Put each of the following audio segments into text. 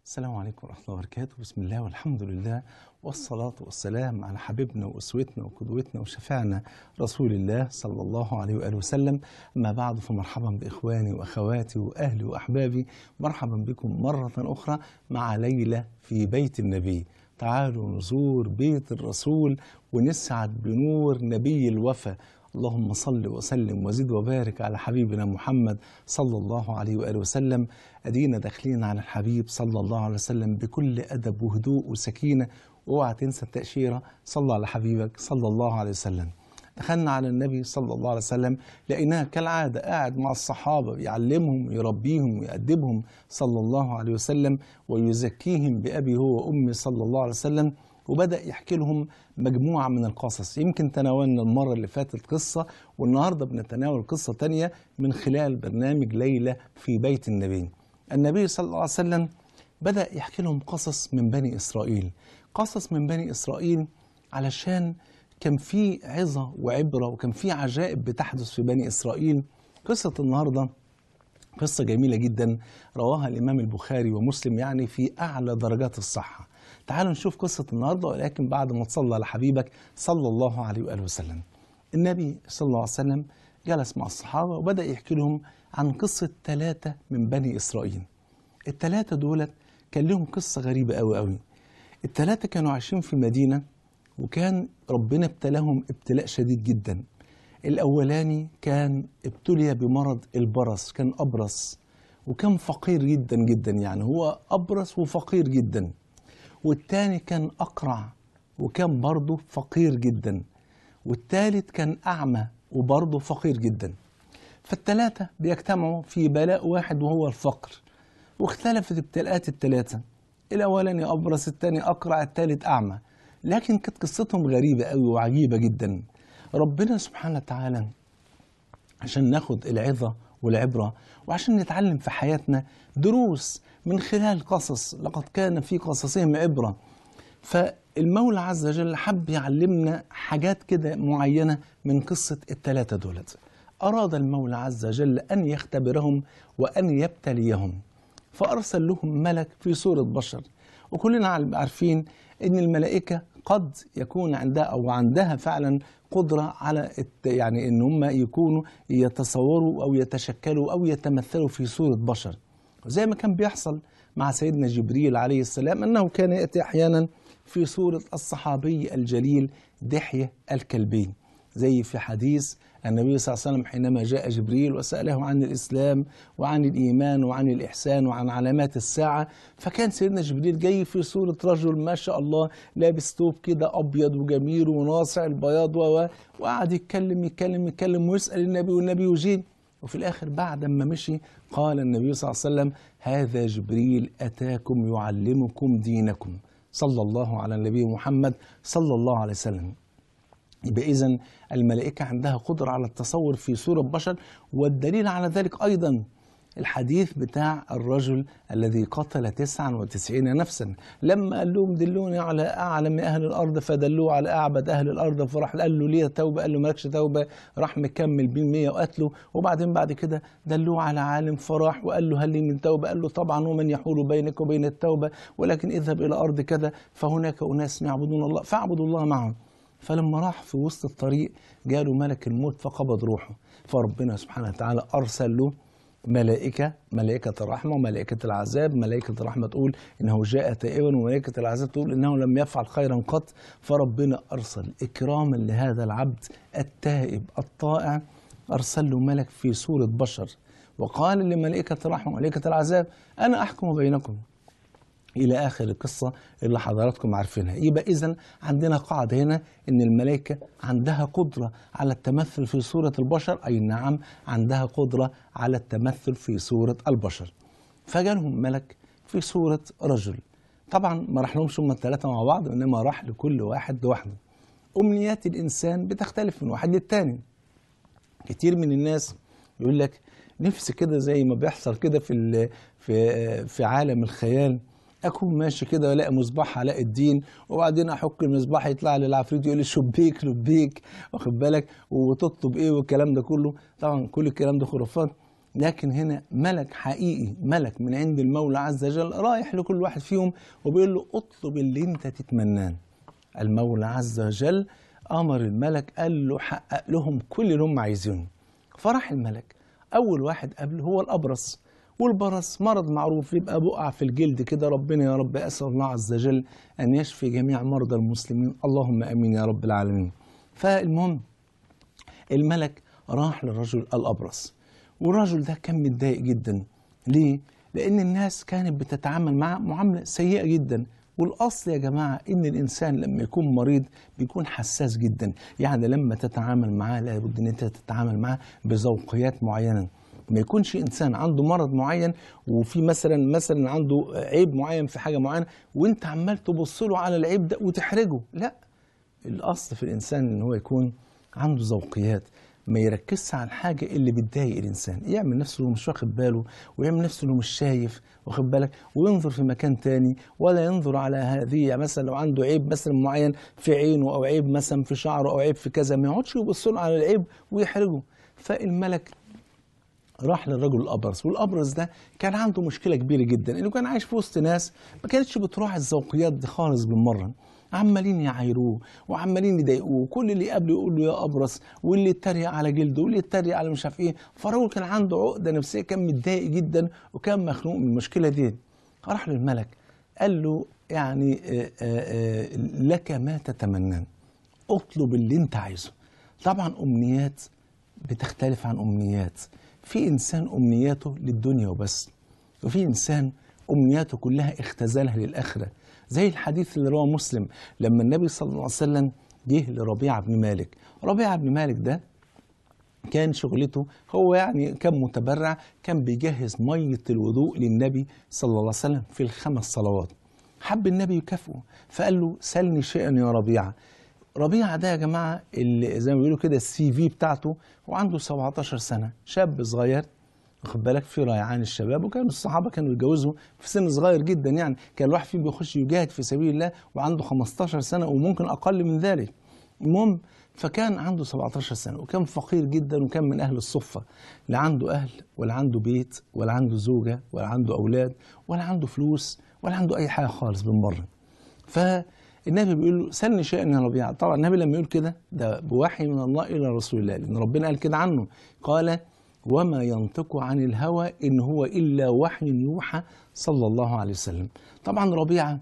السلام عليكم ورحمة الله وبركاته بسم الله والحمد لله والصلاة والسلام على حبيبنا وأسوتنا وقدوتنا وشفعنا رسول الله صلى الله عليه وآله وسلم أما بعد فمرحبا بإخواني وأخواتي وأهلي وأحبابي مرحبا بكم مرة أخرى مع ليلة في بيت النبي تعالوا نزور بيت الرسول ونسعد بنور نبي الوفا اللهم صل وسلم وزد وبارك على حبيبنا محمد صلى الله عليه وآله وسلم أدينا داخلين على الحبيب صلى الله عليه وسلم بكل أدب وهدوء وسكينة اوعى تنسى التأشيرة صلى على حبيبك صلى الله عليه وسلم دخلنا على النبي صلى الله عليه وسلم لقيناه كالعادة قاعد مع الصحابة بيعلمهم يربيهم ويأدبهم صلى الله عليه وسلم ويزكيهم بأبي هو وأمي صلى الله عليه وسلم وبدأ يحكي لهم مجموعة من القصص يمكن تناولنا المرة اللي فاتت قصة والنهاردة بنتناول قصة تانية من خلال برنامج ليلة في بيت النبي النبي صلى الله عليه وسلم بدأ يحكي لهم قصص من بني إسرائيل قصص من بني إسرائيل علشان كان في عظة وعبرة وكان في عجائب بتحدث في بني إسرائيل قصة النهاردة قصة جميلة جدا رواها الإمام البخاري ومسلم يعني في أعلى درجات الصحة تعالوا نشوف قصة النهاردة ولكن بعد ما تصلى على حبيبك صلى الله عليه وآله وسلم النبي صلى الله عليه وسلم جلس مع الصحابة وبدأ يحكي لهم عن قصة ثلاثة من بني إسرائيل الثلاثة دولت كان لهم قصة غريبة أوي أوي الثلاثة كانوا عايشين في مدينة وكان ربنا ابتلاهم ابتلاء شديد جدا الأولاني كان ابتلي بمرض البرص كان أبرص وكان فقير جدا جدا يعني هو أبرص وفقير جدا والتاني كان أقرع وكان برضه فقير جدا والتالت كان أعمى وبرضه فقير جدا فالتلاتة بيجتمعوا في بلاء واحد وهو الفقر واختلفت ابتلاءات التلاتة الأولاني أبرص التاني أقرع التالت أعمى لكن كانت قصتهم غريبة أوي وعجيبة جدا ربنا سبحانه وتعالى عشان ناخد العظة والعبرة وعشان نتعلم في حياتنا دروس من خلال قصص لقد كان في قصصهم عبرة فالمولى عز وجل حب يعلمنا حاجات كده معينة من قصة الثلاثة دولت أراد المولى عز وجل أن يختبرهم وأن يبتليهم فأرسل لهم ملك في صورة بشر وكلنا عارفين أن الملائكة قد يكون عندها أو عندها فعلا قدرة على يعني أن هم يكونوا يتصوروا أو يتشكلوا أو يتمثلوا في صورة بشر زي ما كان بيحصل مع سيدنا جبريل عليه السلام أنه كان يأتي أحيانا في صورة الصحابي الجليل دحية الكلبي زي في حديث النبي صلى الله عليه وسلم حينما جاء جبريل وسأله عن الإسلام وعن الإيمان وعن الإحسان وعن علامات الساعة فكان سيدنا جبريل جاي في صورة رجل ما شاء الله لابس توب كده أبيض وجميل وناصع البياض و وقعد يتكلم يتكلم يتكلم ويسأل النبي والنبي يجيب وفي الآخر بعد ما مشي قال النبي صلى الله عليه وسلم هذا جبريل أتاكم يعلمكم دينكم صلى الله على النبي محمد صلى الله عليه وسلم يبقى إذن الملائكة عندها قدرة على التصور في صورة بشر والدليل على ذلك أيضا الحديث بتاع الرجل الذي قتل 99 نفسا لما قال لهم دلوني على أعلم أهل الأرض فدلوه على أعبد أهل الأرض فراح قال له ليه توبة قال له مالكش توبة راح مكمل بيه 100 وقتله وبعدين بعد كده دلوه على عالم فراح وقال له هل لي من توبة قال له طبعا ومن يحول بينك وبين التوبة ولكن اذهب إلى أرض كذا فهناك أناس يعبدون الله فاعبدوا الله معهم فلما راح في وسط الطريق جاله ملك الموت فقبض روحه فربنا سبحانه وتعالى أرسل له ملائكة ملائكة الرحمة وملائكة العذاب ملائكة الرحمة تقول إنه جاء تائبا وملائكة العذاب تقول إنه لم يفعل خيرا قط فربنا أرسل إكراما لهذا العبد التائب الطائع أرسل له ملك في صورة بشر وقال لملائكة الرحمة وملائكة العذاب أنا أحكم بينكم إلى آخر القصة اللي حضراتكم عارفينها يبقى إذا عندنا قاعدة هنا إن الملائكة عندها قدرة على التمثل في صورة البشر أي نعم عندها قدرة على التمثل في صورة البشر فجالهم ملك في صورة رجل طبعا ما راح لهمش هم الثلاثة مع بعض إنما راح لكل واحد لوحده أمنيات الإنسان بتختلف من واحد للتاني كتير من الناس يقول لك نفسي كده زي ما بيحصل كده في في في عالم الخيال اكون ماشي كده الاقي مصباح علاء الدين وبعدين احك المصباح يطلع لي العفريت يقول لي شبيك لبيك واخد بالك وتطلب ايه والكلام ده كله طبعا كل الكلام ده خرافات لكن هنا ملك حقيقي ملك من عند المولى عز وجل رايح لكل واحد فيهم وبيقول له اطلب اللي انت تتمناه المولى عز وجل امر الملك قال له حقق لهم كل اللي هم عايزينه فراح الملك اول واحد قبله هو الابرص والبرص مرض معروف يبقى بقع في الجلد كده ربنا يا رب اسال الله عز وجل ان يشفي جميع مرضى المسلمين اللهم امين يا رب العالمين فالمهم الملك راح للرجل الابرص والرجل ده كان متضايق جدا ليه لان الناس كانت بتتعامل معه معامله سيئه جدا والاصل يا جماعه ان الانسان لما يكون مريض بيكون حساس جدا يعني لما تتعامل معاه لابد ان انت تتعامل معاه بذوقيات معينه ما يكونش انسان عنده مرض معين وفي مثلا مثلا عنده عيب معين في حاجه معينه وانت عمال تبص له على العيب ده وتحرجه لا الاصل في الانسان ان هو يكون عنده ذوقيات ما يركزش على الحاجة اللي بتضايق الإنسان يعمل نفسه إنه مش واخد باله ويعمل نفسه إنه مش شايف واخد بالك وينظر في مكان تاني ولا ينظر على هذه يعني مثلا لو عنده عيب مثلا معين في عينه أو عيب مثلا في شعره أو عيب في كذا ما يقعدش يبص له على العيب ويحرجه فالملك راح للرجل الابرص والابرص ده كان عنده مشكله كبيره جدا انه كان عايش في وسط ناس ما كانتش بتراعي الذوقيات دي خالص بالمره عمالين يعايروه وعمالين يضايقوه كل اللي قبله يقول له يا ابرص واللي يتريق على جلده واللي يتريق على مش عارف ايه فالراجل كان عنده عقده نفسيه كان متضايق جدا وكان مخنوق من المشكله دي راح للملك قال له يعني آآ آآ لك ما تتمنى اطلب اللي انت عايزه طبعا امنيات بتختلف عن امنيات في انسان امنياته للدنيا وبس وفي انسان امنياته كلها اختزلها للاخره زي الحديث اللي رواه مسلم لما النبي صلى الله عليه وسلم جه لربيعه بن مالك ربيعه بن مالك ده كان شغلته هو يعني كان متبرع كان بيجهز ميه الوضوء للنبي صلى الله عليه وسلم في الخمس صلوات حب النبي يكافئه فقال له سلني شيئا يا ربيعه ربيعه ده يا جماعه اللي زي ما بيقولوا كده السي في بتاعته وعنده 17 سنه شاب صغير واخد بالك في ريعان الشباب وكانوا الصحابه كانوا يتجوزوا في سن صغير جدا يعني كان الواحد فيهم بيخش يجاهد في سبيل الله وعنده 15 سنه وممكن اقل من ذلك المهم فكان عنده 17 سنه وكان فقير جدا وكان من اهل الصفه لا عنده اهل ولا عنده بيت ولا عنده زوجه ولا عنده اولاد ولا عنده فلوس ولا عنده اي حاجه خالص بالمره فالنبي بيقول له سلني شيئا يا ربيعه طبعا النبي لما يقول كده ده بوحي من الله الى رسول الله لان ربنا قال كده عنه قال وما ينطق عن الهوى إن هو إلا وحي يوحى صلى الله عليه وسلم طبعا ربيعة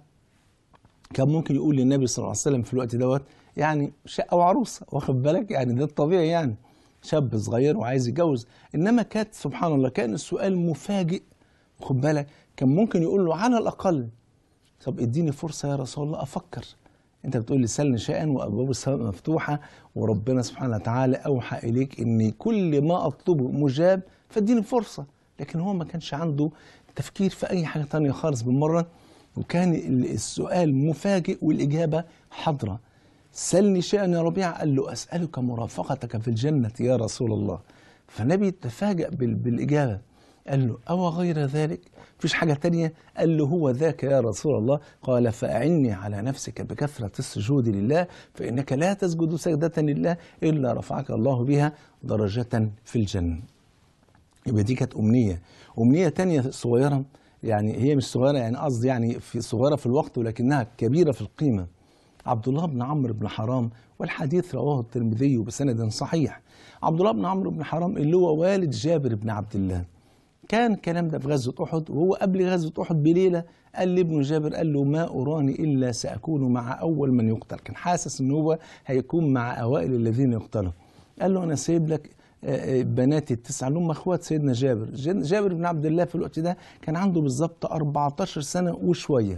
كان ممكن يقول للنبي صلى الله عليه وسلم في الوقت دوت يعني شقة وعروسة واخد بالك يعني ده الطبيعي يعني شاب صغير وعايز يتجوز إنما كانت سبحان الله كان السؤال مفاجئ خد بالك كان ممكن يقول له على الأقل طب اديني فرصة يا رسول الله أفكر انت بتقول لي سلني شيئا وابواب السماء مفتوحه وربنا سبحانه وتعالى اوحى اليك ان كل ما اطلبه مجاب فاديني فرصه لكن هو ما كانش عنده تفكير في اي حاجه تانية خالص بالمره وكان السؤال مفاجئ والاجابه حاضره سلني شيئا يا ربيع قال له اسالك مرافقتك في الجنه يا رسول الله فالنبي تفاجأ بالاجابه قال له أو غير ذلك فيش حاجة تانية قال له هو ذاك يا رسول الله قال فأعني على نفسك بكثرة السجود لله فإنك لا تسجد سجدة لله إلا رفعك الله بها درجة في الجنة يبقى دي كانت أمنية أمنية تانية صغيرة يعني هي مش صغيرة يعني قصدي يعني في صغيرة في الوقت ولكنها كبيرة في القيمة عبد الله بن عمرو بن حرام والحديث رواه الترمذي بسند صحيح عبد الله بن عمرو بن حرام اللي هو والد جابر بن عبد الله كان الكلام ده في غزوة أحد وهو قبل غزوة أحد بليلة قال لابنه جابر قال له ما أراني إلا سأكون مع أول من يقتل كان حاسس إن هو هيكون مع أوائل الذين يقتلوا قال له أنا سايب لك بناتي التسعة اللي هم أخوات سيدنا جابر جابر بن عبد الله في الوقت ده كان عنده بالظبط 14 سنة وشوية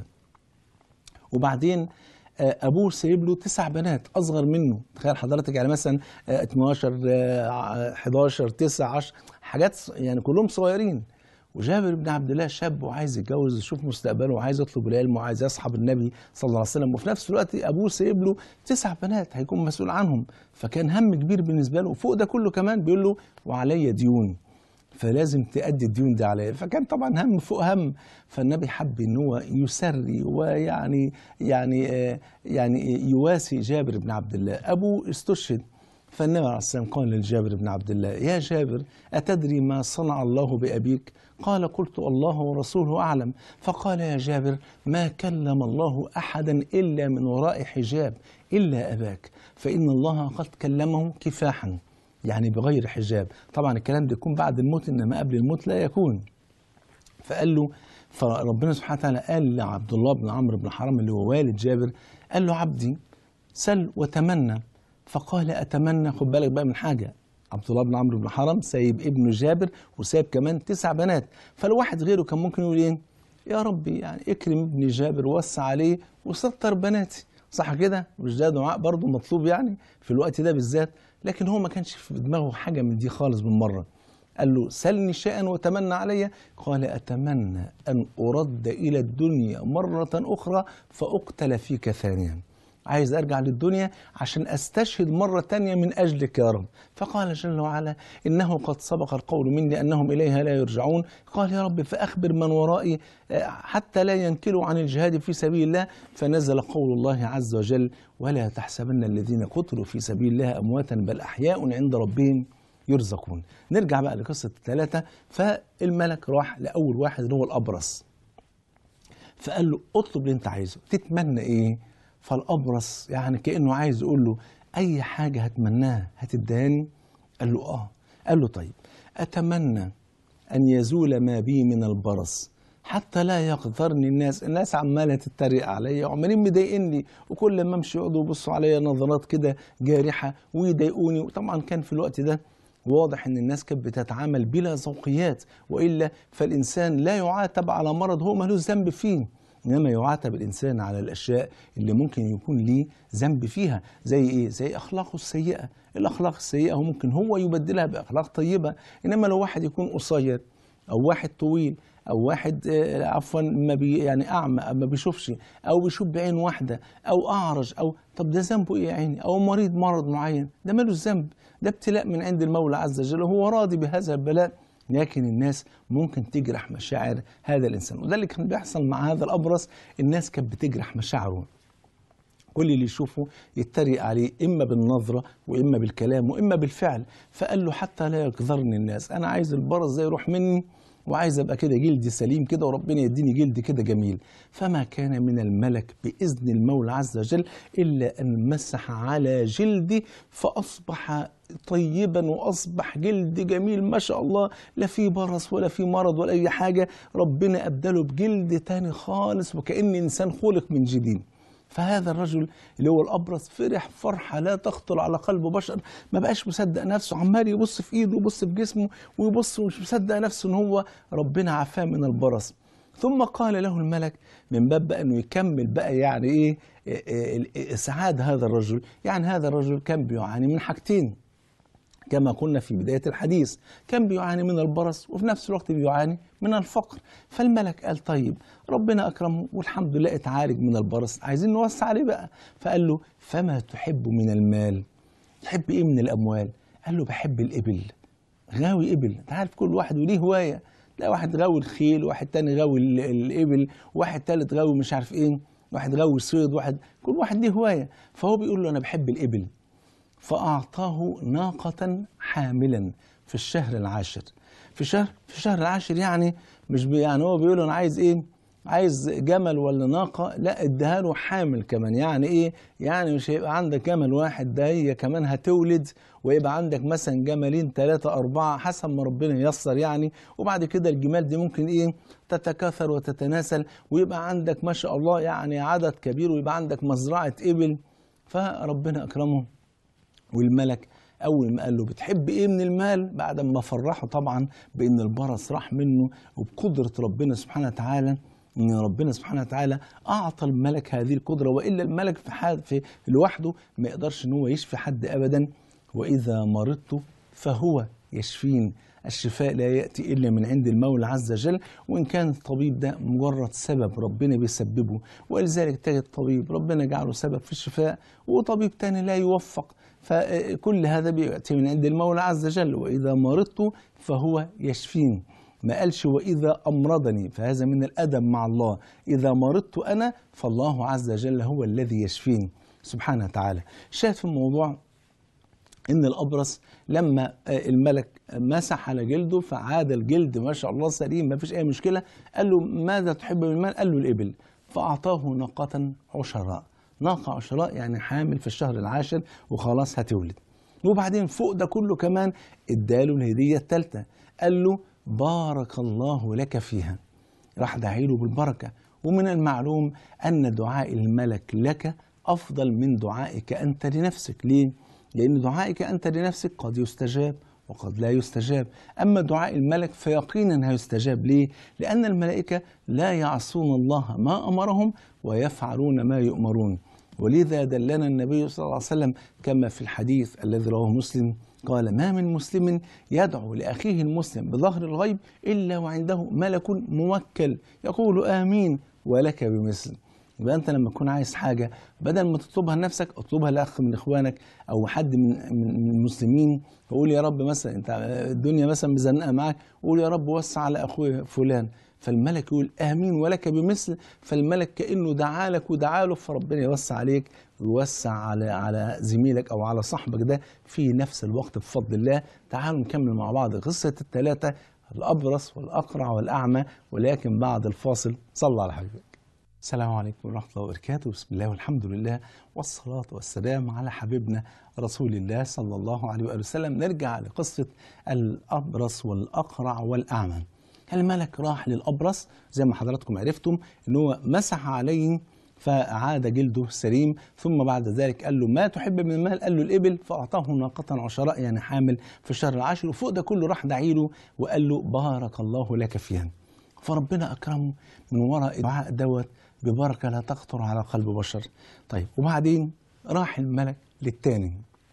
وبعدين ابوه سايب له تسع بنات اصغر منه تخيل حضرتك يعني مثلا 12 11 9 10 حاجات يعني كلهم صغيرين وجابر بن عبد الله شاب وعايز يتجوز يشوف مستقبله وعايز يطلب العلم وعايز يصحب النبي صلى الله عليه وسلم وفي نفس الوقت ابوه سايب له تسع بنات هيكون مسؤول عنهم فكان هم كبير بالنسبه له وفوق ده كله كمان بيقول له وعلي ديون فلازم تأدي الديون دي عليه فكان طبعا هم فوق هم فالنبي حب ان هو يسري ويعني يعني يعني يواسي جابر بن عبد الله ابوه استشهد فالنبي عليه الصلاة والسلام قال لجابر بن عبد الله يا جابر أتدري ما صنع الله بأبيك قال قلت الله ورسوله أعلم فقال يا جابر ما كلم الله أحدا إلا من وراء حجاب إلا أباك فإن الله قد كلمه كفاحا يعني بغير حجاب طبعا الكلام ده يكون بعد الموت إنما قبل الموت لا يكون فقال له فربنا سبحانه وتعالى قال لعبد الله بن عمرو بن حرام اللي هو والد جابر قال له عبدي سل وتمنى فقال اتمنى خد بالك بقى من حاجه عبد الله بن عمرو بن حرام سايب ابنه جابر وسايب كمان تسع بنات فالواحد غيره كان ممكن يقول ايه يا ربي يعني اكرم ابني جابر ووسع عليه وستر بناتي صح كده مش ده دعاء برضه مطلوب يعني في الوقت ده بالذات لكن هو ما كانش في دماغه حاجه من دي خالص بالمره قال له سلني شيئا وتمنى علي قال أتمنى أن أرد إلى الدنيا مرة أخرى فأقتل فيك ثانيا عايز أرجع للدنيا عشان أستشهد مرة تانية من أجلك يا رب فقال جل وعلا إنه قد سبق القول مني أنهم إليها لا يرجعون قال يا رب فأخبر من ورائي حتى لا ينكلوا عن الجهاد في سبيل الله فنزل قول الله عز وجل ولا تحسبن الذين قتلوا في سبيل الله أمواتا بل أحياء عند ربهم يرزقون نرجع بقى لقصة الثلاثة فالملك راح لأول واحد اللي هو الأبرص فقال له اطلب اللي انت عايزه تتمنى ايه فالأبرص يعني كأنه عايز يقول له أي حاجة هتمناها هتداني قال له آه قال له طيب أتمنى أن يزول ما بي من البرص حتى لا يقدرني الناس الناس عمالة تتريق عليا وعمالين مضايقني وكل ما امشي يقعدوا يبصوا عليا نظرات كده جارحة ويضايقوني وطبعا كان في الوقت ده واضح ان الناس كانت بتتعامل بلا ذوقيات والا فالانسان لا يعاتب على مرض هو ملوش ذنب فيه انما يعاتب الانسان على الاشياء اللي ممكن يكون ليه ذنب فيها زي ايه زي اخلاقه السيئه الاخلاق السيئه هو ممكن هو يبدلها باخلاق طيبه انما لو واحد يكون قصير او واحد طويل او واحد آه، عفوا ما بي يعني اعمى أو ما بيشوفش او بيشوف بعين واحده او اعرج او طب ده ذنبه ايه يا عيني او مريض مرض معين ده ملوش ذنب ده ابتلاء من عند المولى عز وجل وهو راضي بهذا البلاء لكن الناس ممكن تجرح مشاعر هذا الانسان وده اللي كان بيحصل مع هذا الابرص الناس كانت بتجرح مشاعره كل اللي يشوفه يتريق عليه اما بالنظره واما بالكلام واما بالفعل فقال له حتى لا يقذرني الناس انا عايز البرص ده يروح مني وعايز ابقى كده جلدي سليم كده وربنا يديني جلد كده جميل فما كان من الملك باذن المولى عز وجل الا ان مسح على جلدي فاصبح طيبا واصبح جلد جميل ما شاء الله لا في برص ولا في مرض ولا اي حاجه ربنا ابدله بجلد تاني خالص وكان انسان خلق من جديد فهذا الرجل اللي هو الابرص فرح فرحه لا تخطر على قلب بشر ما بقاش مصدق نفسه عمال يبص في ايده ويبص في جسمه ويبص ومش مصدق نفسه ان هو ربنا عافاه من البرص ثم قال له الملك من باب بقى انه يكمل بقى يعني ايه إيه- إيه- اسعاد هذا الرجل يعني هذا الرجل كان بيعاني من حاجتين كما قلنا في بداية الحديث كان بيعاني من البرص وفي نفس الوقت بيعاني من الفقر فالملك قال طيب ربنا أكرمه والحمد لله اتعالج من البرص عايزين نوسع عليه بقى فقال له فما تحب من المال تحب ايه من الأموال قال له بحب الإبل غاوي إبل انت عارف كل واحد وليه هواية لا واحد غاوي الخيل واحد تاني غاوي ال- الإبل واحد تالت غاوي مش عارف ايه واحد غاوي صيد واحد كل واحد ليه هواية فهو بيقول له أنا بحب الإبل فأعطاه ناقة حاملا في الشهر العاشر في شهر في الشهر العاشر يعني مش بي يعني هو بيقول له أنا عايز إيه؟ عايز جمل ولا ناقة لا اديها له حامل كمان يعني إيه؟ يعني مش هيبقى عندك جمل واحد ده هي كمان هتولد ويبقى عندك مثلا جملين ثلاثة أربعة حسب ما ربنا ييسر يعني وبعد كده الجمال دي ممكن إيه؟ تتكاثر وتتناسل ويبقى عندك ما شاء الله يعني عدد كبير ويبقى عندك مزرعة إبل فربنا أكرمه والملك اول ما قال له بتحب ايه من المال بعد ما فرحه طبعا بان البرص راح منه وبقدره ربنا سبحانه وتعالى ان ربنا سبحانه وتعالى اعطى الملك هذه القدره والا الملك في حال في لوحده ما يقدرش ان هو يشفي حد ابدا واذا مرضت فهو يشفين الشفاء لا ياتي الا من عند المولى عز وجل وان كان الطبيب ده مجرد سبب ربنا بيسببه ولذلك تجد طبيب ربنا جعله سبب في الشفاء وطبيب تاني لا يوفق فكل هذا بيأتي من عند المولى عز وجل وإذا مرضت فهو يشفين ما قالش وإذا أمرضني فهذا من الأدب مع الله إذا مرضت أنا فالله عز وجل هو الذي يشفيني سبحانه وتعالى شاهد في الموضوع ان الابرص لما الملك مسح على جلده فعاد الجلد ما شاء الله سليم ما فيش اي مشكله قال له ماذا تحب من المال قال له الابل فاعطاه ناقه عشراء ناقه عشراء يعني حامل في الشهر العاشر وخلاص هتولد وبعدين فوق ده كله كمان اداله الهديه الثالثه قال له بارك الله لك فيها راح دعي له بالبركه ومن المعلوم ان دعاء الملك لك افضل من دعائك انت لنفسك ليه لأن دعائك أنت لنفسك قد يستجاب وقد لا يستجاب أما دعاء الملك فيقينا هيستجاب ليه؟ لأن الملائكة لا يعصون الله ما أمرهم ويفعلون ما يؤمرون ولذا دلنا النبي صلى الله عليه وسلم كما في الحديث الذي رواه مسلم قال ما من مسلم يدعو لأخيه المسلم بظهر الغيب إلا وعنده ملك موكل يقول آمين ولك بمثل يبقى انت لما تكون عايز حاجه بدل ما تطلبها لنفسك اطلبها لاخ من اخوانك او حد من من المسلمين فقول يا رب مثلا انت الدنيا مثلا مزنقه معاك قول يا رب وسع على اخويا فلان فالملك يقول امين ولك بمثل فالملك كانه دعا لك ودعا له فربنا يوسع عليك ويوسع على على زميلك او على صاحبك ده في نفس الوقت بفضل الله تعالوا نكمل مع بعض قصه الثلاثه الابرص والاقرع والاعمى ولكن بعد الفاصل صلى على حبيبك السلام عليكم ورحمة الله وبركاته بسم الله والحمد لله والصلاة والسلام على حبيبنا رسول الله صلى الله عليه وآله وسلم نرجع لقصة الأبرص والأقرع والأعمى الملك راح للأبرص زي ما حضراتكم عرفتم ان هو مسح عليه فعاد جلده سليم ثم بعد ذلك قال له ما تحب من المال قال له الإبل فأعطاه ناقة عشراء يعني حامل في الشهر العاشر وفوق ده كله راح دعي له وقال له بارك الله لك فيها فربنا أكرمه من وراء الدعاء دوت ببركة لا تخطر على قلب بشر طيب وبعدين راح الملك للتاني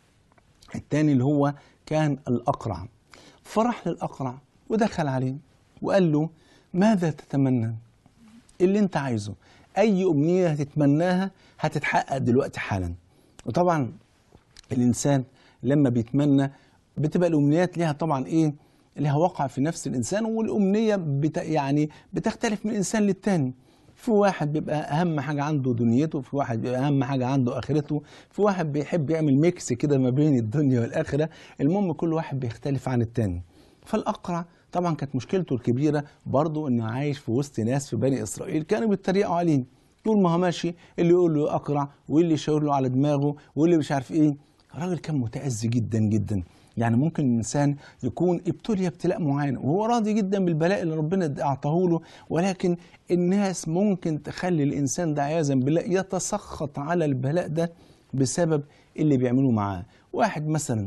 التاني اللي هو كان الأقرع فرح للأقرع ودخل عليه وقال له ماذا تتمنى اللي انت عايزه أي أمنية هتتمناها هتتحقق دلوقتي حالا وطبعا الإنسان لما بيتمنى بتبقى الأمنيات ليها طبعا إيه لها وقع في نفس الإنسان والأمنية بت يعني بتختلف من إنسان للتاني في واحد بيبقى اهم حاجه عنده دنيته في واحد بيبقى اهم حاجه عنده اخرته في واحد بيحب يعمل ميكس كده ما بين الدنيا والاخره المهم كل واحد بيختلف عن التاني فالاقرع طبعا كانت مشكلته الكبيره برضه انه عايش في وسط ناس في بني اسرائيل كانوا بيتريقوا عليه طول ما هو ماشي اللي يقول له اقرع واللي يشاور له على دماغه واللي مش عارف ايه الراجل كان متاذي جدا جدا يعني ممكن الانسان يكون ابتلي ابتلاء معين وهو راضي جدا بالبلاء اللي ربنا اعطاه له ولكن الناس ممكن تخلي الانسان ده عياذا بالله يتسخط على البلاء ده بسبب اللي بيعملوه معاه واحد مثلا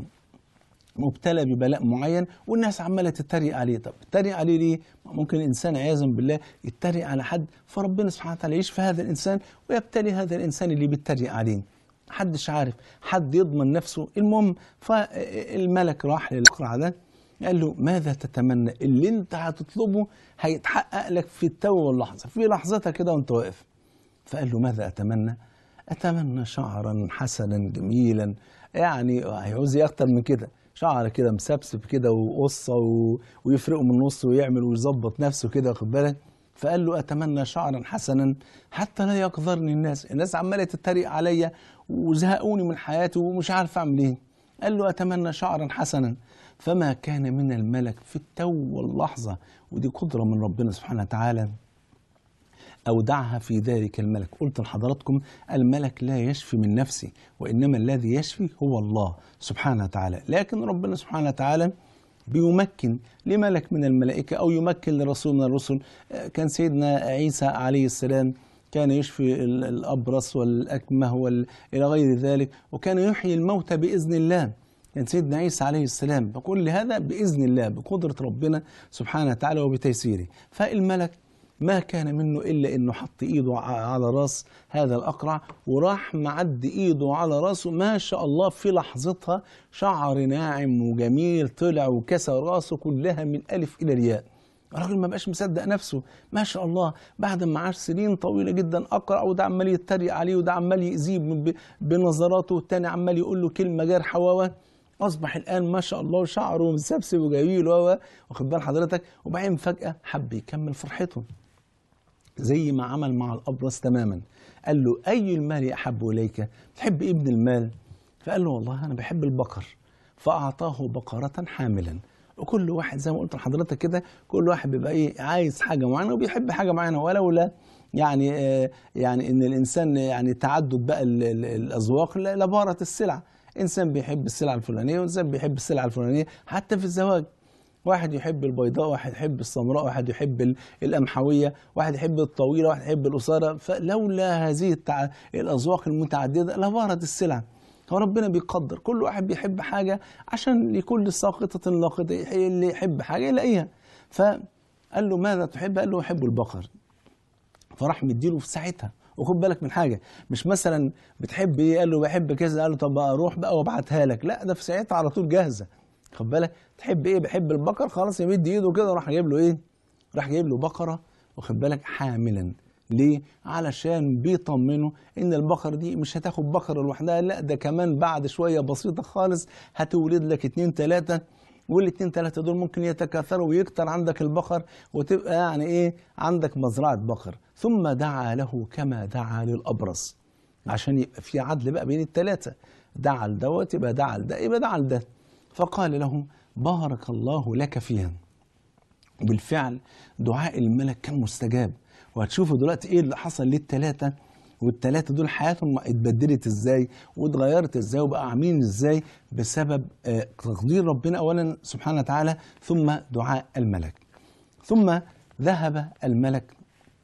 مبتلى ببلاء معين والناس عماله تتريق عليه طب تتريق عليه ليه ممكن الانسان عياذا بالله يتريق على حد فربنا سبحانه وتعالى يشفي هذا الانسان ويبتلي هذا الانسان اللي بيتريق عليه محدش عارف حد يضمن نفسه المهم فالملك راح للأقرع ده قال له ماذا تتمنى اللي انت هتطلبه هيتحقق لك في التو واللحظة في لحظتها كده وانت واقف فقال له ماذا أتمنى أتمنى شعرا حسنا جميلا يعني هيعوز أكتر من كده شعر كده مسبسب كده وقصة و... ويفرقه من النص ويعمل ويظبط نفسه كده واخد بالك فقال له أتمنى شعرا حسنا حتى لا يقدرني الناس الناس عمالة تتريق عليا وزهقوني من حياتي ومش عارف أعمل إيه قال له أتمنى شعرا حسنا فما كان من الملك في التو واللحظة ودي قدرة من ربنا سبحانه وتعالى أودعها في ذلك الملك قلت لحضراتكم الملك لا يشفي من نفسه وإنما الذي يشفي هو الله سبحانه وتعالى لكن ربنا سبحانه وتعالى بيمكن لملك من الملائكة أو يمكن لرسول من الرسل كان سيدنا عيسى عليه السلام كان يشفي الأبرص والأكمه وال... إلى غير ذلك وكان يحيي الموتى بإذن الله كان سيدنا عيسى عليه السلام بكل هذا بإذن الله بقدرة ربنا سبحانه وتعالى وبتيسيره فالملك ما كان منه إلا إنه حط إيده على راس هذا الأقرع وراح معد إيده على راسه ما شاء الله في لحظتها شعر ناعم وجميل طلع وكسى راسه كلها من ألف إلى الياء الراجل ما بقاش مصدق نفسه ما شاء الله بعد ما عاش سنين طويله جدا اقرا وده عمال يتريق عليه وده عمال يأذيه بنظراته والتاني عمال يقول له كلمه جارحه و اصبح الان ما شاء الله شعره مسبسب وجميل و واخد بال حضرتك وبعدين فجاه حب يكمل فرحته زي ما عمل مع الابرص تماما قال له اي المال احب اليك تحب ايه من المال فقال له والله انا بحب البقر فأعطاه بقرة حاملا وكل واحد زي ما قلت لحضرتك كده كل واحد بيبقى ايه عايز حاجة معينة وبيحب حاجة معينة ولولا يعني آه يعني ان الانسان يعني تعدد بقى ال- ال- الاذواق ل- لبارت السلع انسان بيحب السلعه الفلانيه وانسان بيحب السلعه الفلانيه حتى في الزواج واحد يحب البيضاء واحد يحب السمراء واحد يحب ال- القمحويه واحد يحب الطويله واحد يحب القصيره فلولا هذه التع... الاذواق المتعدده لبارت السلع فربنا بيقدر كل واحد بيحب حاجه عشان لكل ساقطه لاقطه اللي يحب حاجه يلاقيها فقال له ماذا تحب قال له احب البقر فراح مديله في ساعتها وخد بالك من حاجه مش مثلا بتحب ايه قال له بحب كذا قال له طب بقى اروح بقى وابعتها لك لا ده في ساعتها على طول جاهزه خد بالك تحب ايه بحب البقر خلاص يمد ايده كده وراح جايب له ايه راح جايب له بقره واخد بالك حاملا ليه؟ علشان بيطمنه ان البقر دي مش هتاخد بقره لوحدها لا ده كمان بعد شويه بسيطه خالص هتولد لك اتنين تلاته والاتنين تلاته دول ممكن يتكاثروا ويكتر عندك البقر وتبقى يعني ايه عندك مزرعه بقر ثم دعا له كما دعا للابرص عشان يبقى في عدل بقى بين التلاته دعا لدوت يبقى دعا لده يبقى دعا لده فقال له بارك الله لك فيها وبالفعل دعاء الملك كان مستجاب وهتشوفوا دلوقتي ايه اللي حصل للثلاثه والثلاثه دول حياتهم اتبدلت ازاي واتغيرت ازاي وبقى عاملين ازاي بسبب آه، تقدير ربنا اولا سبحانه وتعالى ثم دعاء الملك ثم ذهب الملك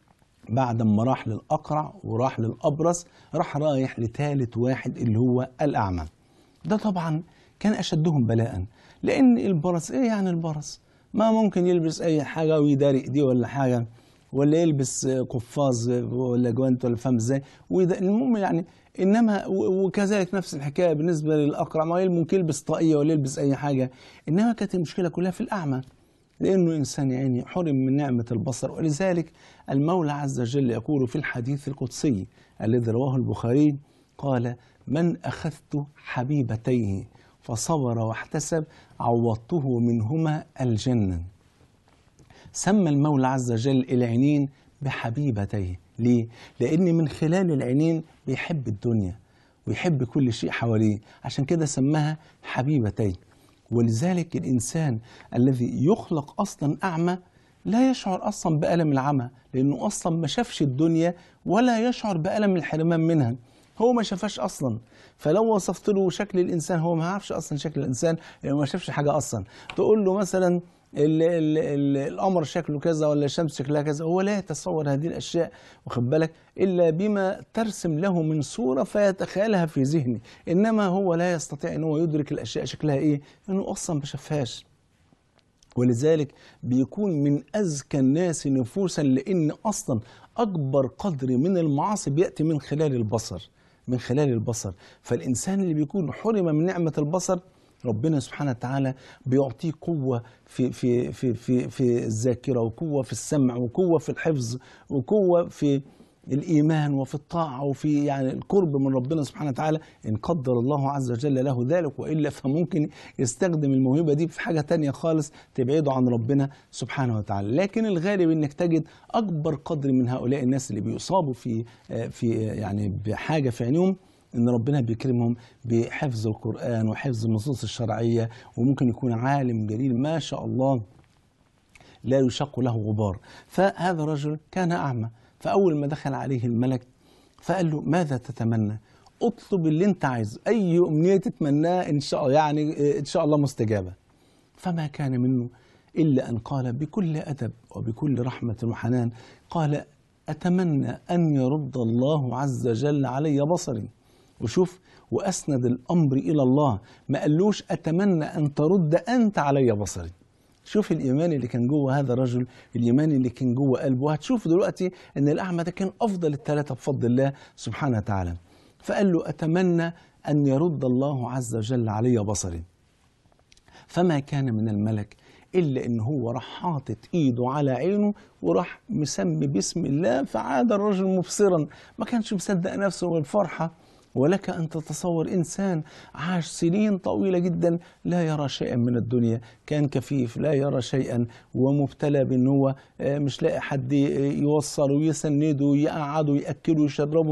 بعد ما راح للأقرع وراح للأبرص راح رايح لثالث واحد اللي هو الأعمى ده طبعا كان أشدهم بلاء لأن البرص إيه يعني البرص ما ممكن يلبس أي حاجة ويداري إيديه ولا حاجة ولا يلبس قفاز ولا جوانت ولا فاهم ازاي وده المهم يعني انما و- وكذلك نفس الحكايه بالنسبه للاقرع ما ممكن يلبس طاقيه ولا يلبس اي حاجه انما كانت المشكله كلها في الاعمى لأنه إنسان يعني حرم من نعمة البصر ولذلك المولى عز وجل يقول في الحديث القدسي الذي رواه البخاري قال من أخذت حبيبتيه فصبر واحتسب عوضته منهما الجنة سمى المولى عز وجل العينين بحبيبتيه ليه؟ لأن من خلال العينين بيحب الدنيا ويحب كل شيء حواليه عشان كده سماها حبيبتيه ولذلك الإنسان الذي يخلق أصلا أعمى لا يشعر أصلا بألم العمى لأنه أصلا ما شافش الدنيا ولا يشعر بألم الحرمان منها هو ما شافهاش أصلا فلو وصفت له شكل الإنسان هو ما يعرفش أصلا شكل الإنسان لأنه ما شافش حاجة أصلا تقول له مثلا ال ال ال القمر شكله كذا ولا الشمس شكلها كذا هو لا يتصور هذه الاشياء واخد بالك الا بما ترسم له من صوره فيتخيلها في ذهنه انما هو لا يستطيع ان هو يدرك الاشياء شكلها ايه لانه اصلا ما شافهاش ولذلك بيكون من أزكى الناس نفوسا لأن أصلا أكبر قدر من المعاصي بيأتي من خلال البصر من خلال البصر فالإنسان اللي بيكون حرم من نعمة البصر ربنا سبحانه وتعالى بيعطيه قوة في في في في في الذاكرة وقوة في السمع وقوة في الحفظ وقوة في الإيمان وفي الطاعة وفي يعني القرب من ربنا سبحانه وتعالى إن قدر الله عز وجل له ذلك وإلا فممكن يستخدم الموهبة دي في حاجة تانية خالص تبعده عن ربنا سبحانه وتعالى لكن الغالب إنك تجد أكبر قدر من هؤلاء الناس اللي بيصابوا في في يعني بحاجة في عينيهم ان ربنا بيكرمهم بحفظ القران وحفظ النصوص الشرعيه وممكن يكون عالم جليل ما شاء الله لا يشق له غبار فهذا الرجل كان اعمى فاول ما دخل عليه الملك فقال له ماذا تتمنى اطلب اللي انت عايزه اي امنيه تتمناه ان شاء الله يعني ان شاء الله مستجابه فما كان منه الا ان قال بكل ادب وبكل رحمه وحنان قال اتمنى ان يرد الله عز وجل علي بصري وشوف واسند الامر الى الله ما قالوش اتمنى ان ترد انت علي بصري شوف الايمان اللي كان جوه هذا الرجل الايمان اللي كان جوه قلبه وهتشوف دلوقتي ان الاعمى ده كان افضل الثلاثه بفضل الله سبحانه وتعالى فقال له اتمنى ان يرد الله عز وجل علي بصري فما كان من الملك الا ان هو راح حاطط ايده على عينه وراح مسمي باسم الله فعاد الرجل مبصرا ما كانش مصدق نفسه من الفرحه ولك ان تتصور انسان عاش سنين طويله جدا لا يرى شيئا من الدنيا كان كفيف لا يرى شيئا ومبتلى بان هو مش لاقي حد يوصل ويسنده ويقعده وياكله ويشربه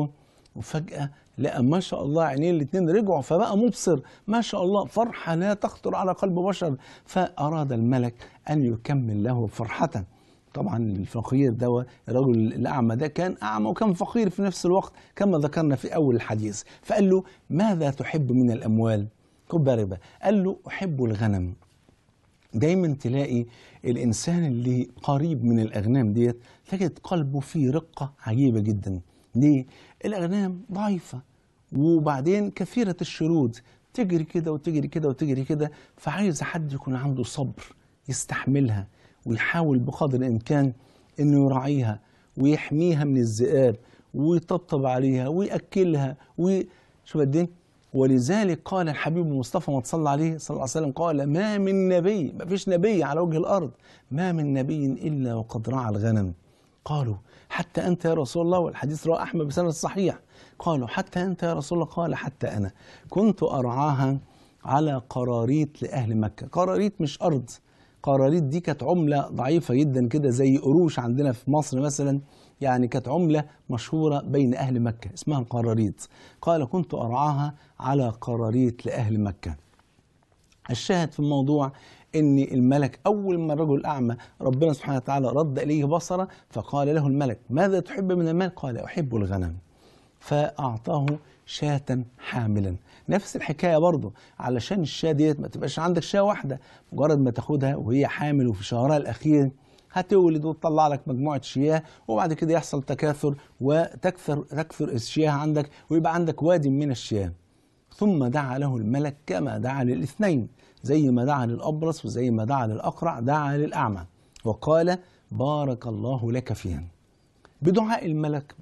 وفجأة لقى ما شاء الله عينيه الاتنين رجعوا فبقى مبصر ما شاء الله فرحة لا تخطر على قلب بشر فأراد الملك أن يكمل له فرحته طبعا الفقير ده الرجل الأعمى ده كان أعمى وكان فقير في نفس الوقت كما ذكرنا في أول الحديث فقال له ماذا تحب من الأموال خد بالك بقى قال له أحب الغنم دايما تلاقي الانسان اللي قريب من الاغنام ديت تجد قلبه فيه رقه عجيبه جدا ليه الاغنام ضعيفه وبعدين كثيره الشرود تجري كده وتجري كده وتجري كده فعايز حد يكون عنده صبر يستحملها ويحاول بقدر الامكان انه يراعيها ويحميها من الذئاب ويطبطب عليها وياكلها وشوف قد ايه ولذلك قال الحبيب المصطفى ما صلى عليه صلى الله عليه وسلم قال ما من نبي ما فيش نبي على وجه الارض ما من نبي الا وقد رعى الغنم قالوا حتى انت يا رسول الله والحديث رواه احمد بسند صحيح قالوا حتى انت يا رسول الله قال حتى انا كنت ارعاها على قراريط لاهل مكه قراريط مش ارض قراريط دي كانت عمله ضعيفه جدا كده زي قروش عندنا في مصر مثلا يعني كانت عملة مشهورة بين أهل مكة اسمها القراريط قال كنت أرعاها على قراريط لأهل مكة الشاهد في الموضوع ان الملك اول ما الرجل الاعمى ربنا سبحانه وتعالى رد اليه بصره فقال له الملك ماذا تحب من المال قال احب الغنم فاعطاه شاة حاملا نفس الحكايه برضه علشان الشاة ديت ما تبقاش عندك شاة واحده مجرد ما تاخدها وهي حامل وفي شهرها الاخير هتولد وتطلع لك مجموعه شياه وبعد كده يحصل تكاثر وتكثر تكثر الشياه عندك ويبقى عندك وادي من الشياه ثم دعا له الملك كما دعا للاثنين زي ما دعا للابرص وزي ما دعا للاقرع دعا للاعمى وقال بارك الله لك فيها بدعاء الملك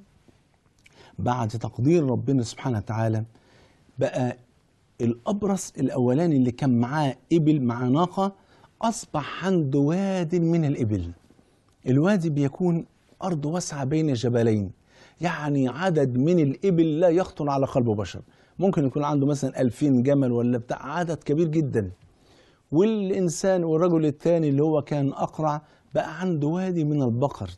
بعد تقدير ربنا سبحانه وتعالى بقى الابرص الاولاني اللي كان معاه ابل مع ناقه اصبح عنده واد من الابل الوادي بيكون ارض واسعه بين جبلين يعني عدد من الابل لا يخطر على قلب بشر ممكن يكون عنده مثلا ألفين جمل ولا بتاع عدد كبير جدا والإنسان والرجل الثاني اللي هو كان أقرع بقى عنده وادي من البقر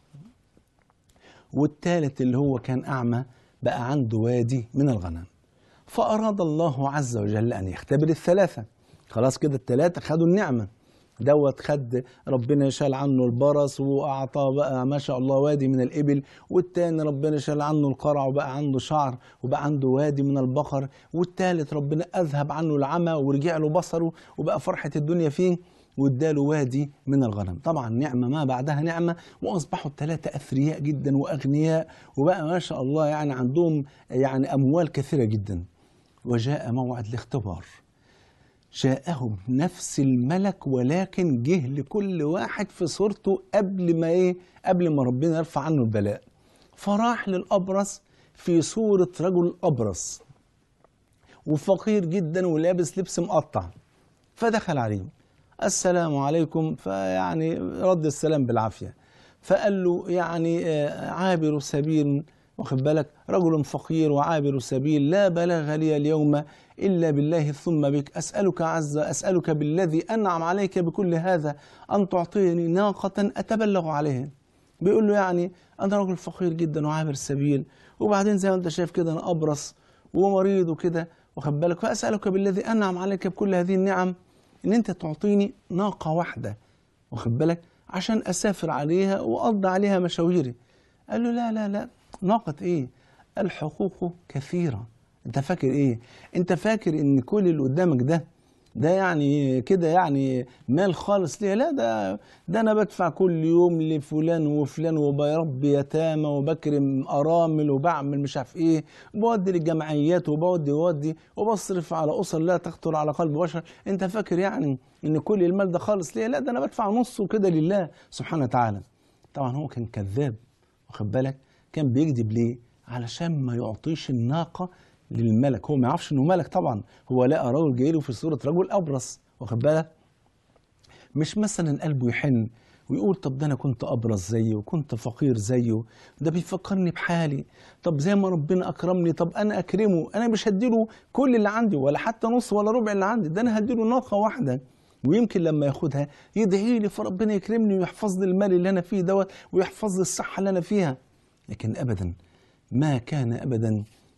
والثالث اللي هو كان أعمى بقى عنده وادي من الغنم فأراد الله عز وجل أن يختبر الثلاثة خلاص كده الثلاثة خدوا النعمة دوت خد ربنا شال عنه البرص واعطاه بقى ما شاء الله وادي من الابل والتاني ربنا شال عنه القرع وبقى عنده شعر وبقى عنده وادي من البقر والتالت ربنا اذهب عنه العمى ورجع له بصره وبقى فرحه الدنيا فيه واداله وادي من الغنم طبعا نعمه ما بعدها نعمه واصبحوا الثلاثه اثرياء جدا واغنياء وبقى ما شاء الله يعني عندهم يعني اموال كثيره جدا وجاء موعد الاختبار جاءهم نفس الملك ولكن جه لكل واحد في صورته قبل ما ايه قبل ما ربنا يرفع عنه البلاء فراح للابرص في صوره رجل ابرص وفقير جدا ولابس لبس مقطع فدخل عليه السلام عليكم فيعني رد السلام بالعافيه فقال له يعني آه، عابر سبيل واخد بالك رجل فقير وعابر سبيل لا بلاغ لي اليوم إلا بالله ثم بك أسألك عز أسألك بالذي أنعم عليك بكل هذا أن تعطيني ناقة أتبلغ عليها بيقول له يعني أنا رجل فقير جدا وعابر السبيل وبعدين زي ما أنت شايف كده أنا أبرص ومريض وكده واخد بالك فأسألك بالذي أنعم عليك بكل هذه النعم إن أنت تعطيني ناقة واحدة واخد بالك عشان أسافر عليها وأقضي عليها مشاويري قال له لا لا لا ناقة إيه الحقوق كثيرة انت فاكر ايه انت فاكر ان كل اللي قدامك ده ده يعني كده يعني مال خالص ليه لا ده ده انا بدفع كل يوم لفلان وفلان وبربي يتامى وبكرم ارامل وبعمل مش عارف ايه بودي للجمعيات وبودي وودي وبصرف على اسر لا تخطر على قلب بشر انت فاكر يعني ان كل المال ده خالص ليه لا ده انا بدفع نصه كده لله سبحانه وتعالى طبعا هو كان كذاب واخد بالك كان بيكذب ليه علشان ما يعطيش الناقه للملك هو ما يعرفش انه ملك طبعا هو لقى رجل جاي له في صوره رجل ابرص واخد بالك مش مثلا قلبه يحن ويقول طب ده انا كنت ابرص زيه وكنت فقير زيه ده بيفكرني بحالي طب زي ما ربنا اكرمني طب انا اكرمه انا مش هديله كل اللي عندي ولا حتى نص ولا ربع اللي عندي ده انا هديله ناقه واحده ويمكن لما ياخدها يدعي لي فربنا يكرمني ويحفظ لي المال اللي انا فيه دوت ويحفظ لي الصحه اللي انا فيها لكن ابدا ما كان ابدا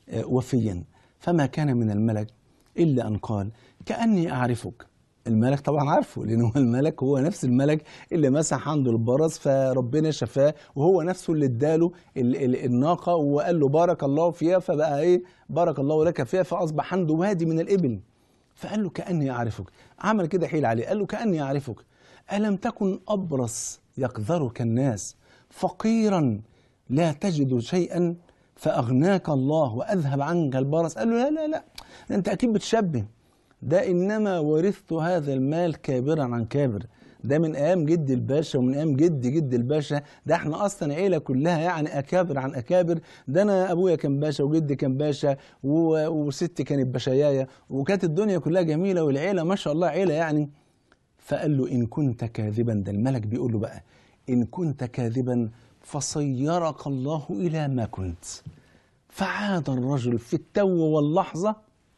آه، وفيا فما كان من الملك إلا أن قال كأني أعرفك الملك طبعا عارفه لأن هو الملك هو نفس الملك اللي مسح عنده البرص فربنا شفاه وهو نفسه اللي اداله ال- ال- الناقة وقال له بارك الله فيها فبقى إيه بارك الله لك فيها فأصبح عنده وادي من الإبل فقال له كأني أعرفك عمل كده حيل عليه قال له كأني أعرفك ألم تكن أبرص يقذرك الناس فقيرا لا تجد شيئا فأغناك الله وأذهب عنك البرص قال له لا لا لا أنت أكيد بتشبه ده إنما ورثت هذا المال كابرا عن كابر ده من أيام جد الباشا ومن أيام جد جد الباشا ده احنا أصلا عيلة كلها يعني أكابر عن أكابر ده أنا أبويا كان باشا وجدي كان باشا و- وستي كانت بشاياية وكانت الدنيا كلها جميلة والعيلة ما شاء الله عيلة يعني فقال له إن كنت كاذبا ده الملك بيقول له بقى إن كنت كاذبا فصيرك الله إلى ما كنت فعاد الرجل في التو واللحظة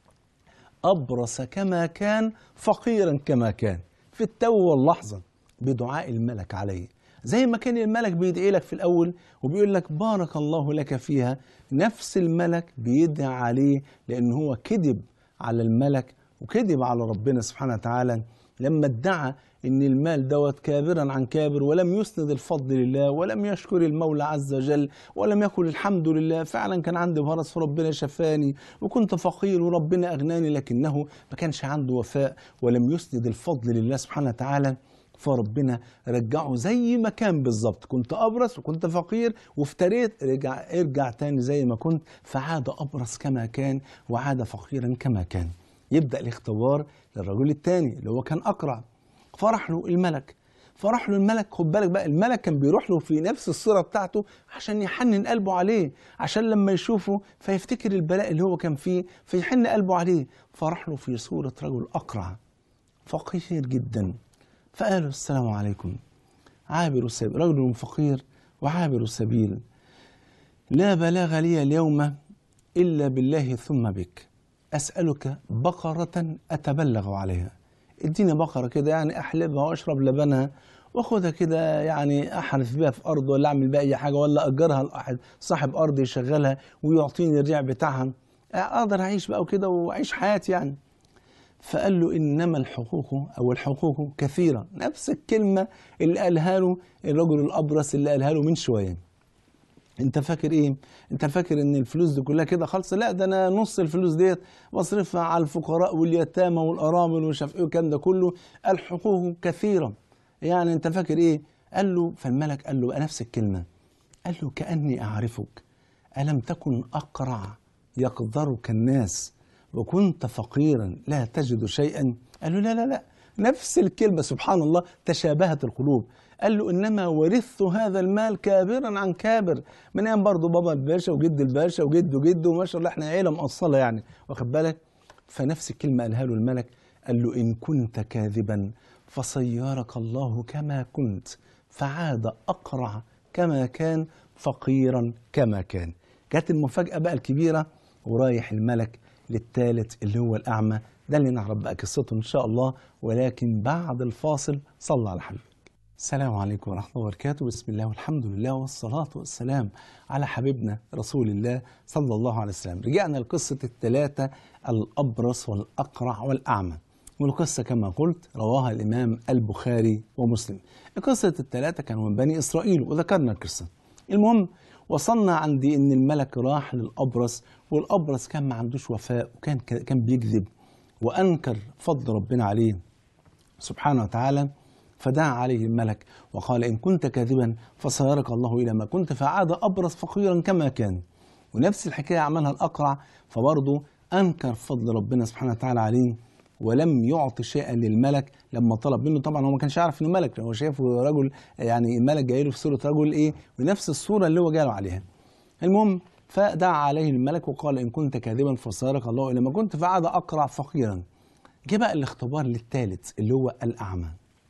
أبرص كما كان فقيرا كما كان في التو واللحظة بدعاء الملك عليه زي ما كان الملك بيدعي لك في الأول وبيقول لك بارك الله لك فيها نفس الملك بيدعي عليه لأن هو كذب على الملك وكذب على ربنا سبحانه وتعالى لما ادعى ان المال دوت كابرا عن كابر ولم يسند الفضل لله ولم يشكر المولى عز وجل ولم يقل الحمد لله فعلا كان عندي برص فربنا شفاني وكنت فقير وربنا اغناني لكنه ما كانش عنده وفاء ولم يسند الفضل لله سبحانه وتعالى فربنا رجعه زي ما كان بالظبط كنت ابرص وكنت فقير وافتريت رجع ارجع تاني زي ما كنت فعاد ابرص كما كان وعاد فقيرا كما كان يبدا الاختبار للرجل الثاني اللي هو كان اقرع فرح له الملك فرح له الملك خد بالك بقى الملك كان بيروح له في نفس الصوره بتاعته عشان يحنن قلبه عليه عشان لما يشوفه فيفتكر البلاء اللي هو كان فيه فيحن قلبه عليه فرح له في صوره رجل اقرع فقير جدا فقال له السلام عليكم عابر السبيل رجل فقير وعابر السبيل لا بلاغ لي اليوم إلا بالله ثم بك أسألك بقرة أتبلغ عليها اديني بقرة كده يعني أحلبها وأشرب لبنها واخدها كده يعني احرث بيها في ارض ولا اعمل بيها اي حاجه ولا اجرها لاحد صاحب ارض يشغلها ويعطيني الريع بتاعها اقدر اعيش بقى وكده واعيش حياتي يعني فقال له انما الحقوق او الحقوق كثيره نفس الكلمه اللي قالها له الرجل الابرص اللي قالها له من شويه انت فاكر ايه انت فاكر ان الفلوس دي كلها كده خالص لا ده انا نص الفلوس ديت بصرفها على الفقراء واليتامى والارامل ومش عارف ايه والكلام ده كله الحقوق كثيره يعني انت فاكر ايه قال له فالملك قال له بقى نفس الكلمه قال له كاني اعرفك الم تكن اقرع يقدرك الناس وكنت فقيرا لا تجد شيئا قال له لا لا لا نفس الكلمه سبحان الله تشابهت القلوب قال له انما ورثت هذا المال كابرا عن كابر من ايام برضه بابا الباشا وجد الباشا وجد وجده وما شاء الله احنا عيله مقصله يعني واخد بالك فنفس الكلمه قالها له الملك قال له ان كنت كاذبا فصيرك الله كما كنت فعاد اقرع كما كان فقيرا كما كان جت المفاجاه بقى الكبيره ورايح الملك للثالث اللي هو الاعمى ده اللي نعرف بقى قصته ان شاء الله ولكن بعد الفاصل صلى على حبيبك السلام عليكم ورحمة الله وبركاته بسم الله والحمد لله والصلاة والسلام على حبيبنا رسول الله صلى الله عليه وسلم رجعنا لقصة الثلاثة الأبرص والأقرع والأعمى والقصة كما قلت رواها الإمام البخاري ومسلم قصة الثلاثة كانوا من بني إسرائيل وذكرنا القصة المهم وصلنا عند ان الملك راح للابرص والابرص كان ما عندوش وفاء وكان كان بيكذب وانكر فضل ربنا عليه سبحانه وتعالى فدعا عليه الملك وقال إن كنت كاذبا فسيرك الله إلى ما كنت فعاد أبرص فقيرا كما كان ونفس الحكاية عملها الأقرع فبرضه أنكر فضل ربنا سبحانه وتعالى عليه ولم يعطي شيئا للملك لما طلب منه طبعا هو ما كانش عارف انه ملك هو شايفه رجل يعني الملك جاي له في صوره رجل ايه بنفس الصوره اللي هو جاله عليها المهم فدعا عليه الملك وقال ان كنت كاذبا فسيرك الله الى ما كنت فعاد اقرع فقيرا جه بقى الاختبار للثالث اللي هو الاعمى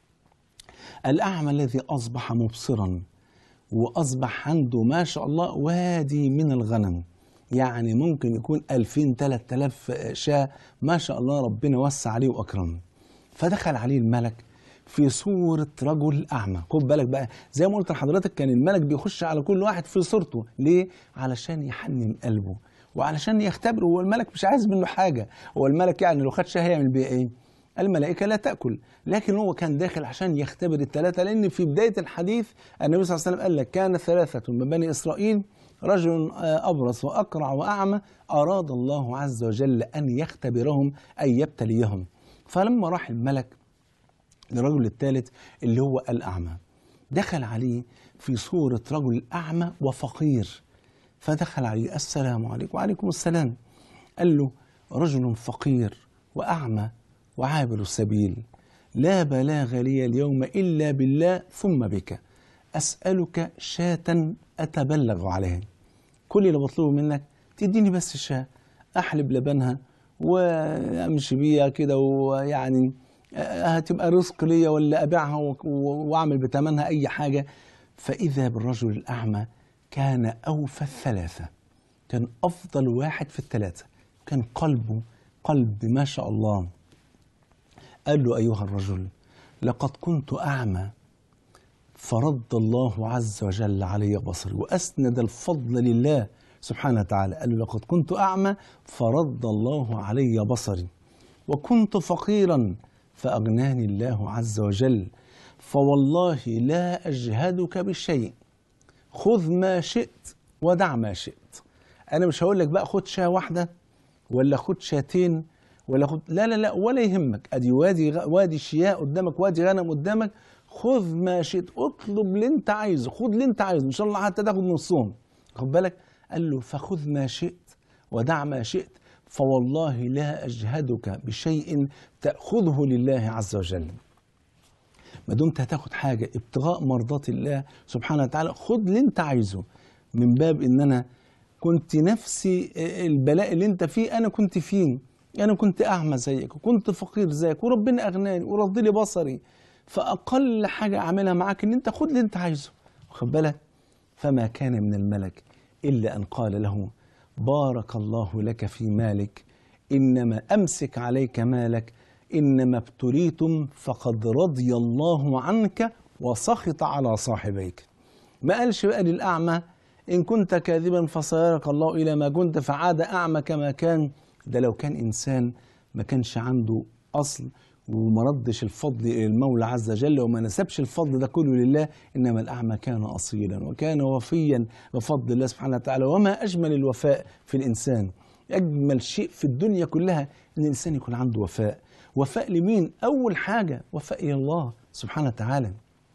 الأعمى الذي أصبح مبصرا وأصبح عنده ما شاء الله وادي من الغنم يعني ممكن يكون ألفين تلات آلاف شاة ما شاء الله ربنا وسع عليه وأكرمه فدخل عليه الملك في صورة رجل أعمى خد بالك بقى زي ما قلت لحضرتك كان الملك بيخش على كل واحد في صورته ليه؟ علشان يحنن قلبه وعلشان يختبره هو الملك مش عايز منه حاجة هو الملك يعني لو خد شاه هيعمل بيها ايه الملائكة لا تأكل لكن هو كان داخل عشان يختبر الثلاثة لأن في بداية الحديث النبي صلى الله عليه وسلم قال لك كان ثلاثة من بني إسرائيل رجل آه، أبرص وأقرع وأعمى أراد الله عز وجل أن يختبرهم أن يبتليهم فلما راح الملك للرجل الثالث اللي هو الأعمى دخل عليه في صورة رجل أعمى وفقير فدخل عليه السلام عليكم وعليكم السلام قال له رجل فقير وأعمى وعابر السبيل لا بلاغ لي اليوم إلا بالله ثم بك أسألك شاة أتبلغ عليها كل اللي بطلبه منك تديني بس شاة أحلب لبنها وأمشي بيها كده ويعني هتبقى رزق ليا ولا أبيعها و- و- وأعمل بثمنها أي حاجة فإذا بالرجل الأعمى كان أوفى الثلاثة كان أفضل واحد في الثلاثة كان قلبه قلب ما شاء الله قال له أيها الرجل لقد كنت أعمى فرد الله عز وجل علي بصري وأسند الفضل لله سبحانه وتعالى قال له لقد كنت أعمى فرد الله علي بصري وكنت فقيرا فأغناني الله عز وجل فوالله لا أجهدك بشيء خذ ما شئت ودع ما شئت أنا مش هقول لك بقى خد شاة واحدة ولا خد شاتين ولا خد لا لا لا ولا يهمك ادي وادي غ... وادي شياء قدامك وادي غنم قدامك خذ ما شئت اطلب اللي انت عايزه خد اللي انت عايزه ان شاء الله حتى تاخد نصهم خد بالك قال له فخذ ما شئت ودع ما شئت فوالله لا اجهدك بشيء تاخذه لله عز وجل ما دمت هتاخد حاجه ابتغاء مرضات الله سبحانه وتعالى خد اللي انت عايزه من باب ان انا كنت نفسي البلاء اللي انت فيه انا كنت فيه انا كنت اعمى زيك وكنت فقير زيك وربنا اغناني ورد لي بصري فاقل حاجه اعملها معاك ان انت خد اللي انت عايزه واخد بالك فما كان من الملك الا ان قال له بارك الله لك في مالك انما امسك عليك مالك انما ابتليتم فقد رضي الله عنك وسخط على صاحبيك ما قالش بقى للاعمى إن كنت كاذبا فسيرك الله إلى ما كنت فعاد أعمى كما كان ده لو كان إنسان ما كانش عنده أصل وما ردش الفضل إلى المولى عز وجل وما نسبش الفضل ده كله لله إنما الأعمى كان أصيلا وكان وفيا بفضل الله سبحانه وتعالى وما أجمل الوفاء في الإنسان أجمل شيء في الدنيا كلها إن الإنسان يكون عنده وفاء وفاء لمين؟ أول حاجة وفاء إلى الله سبحانه وتعالى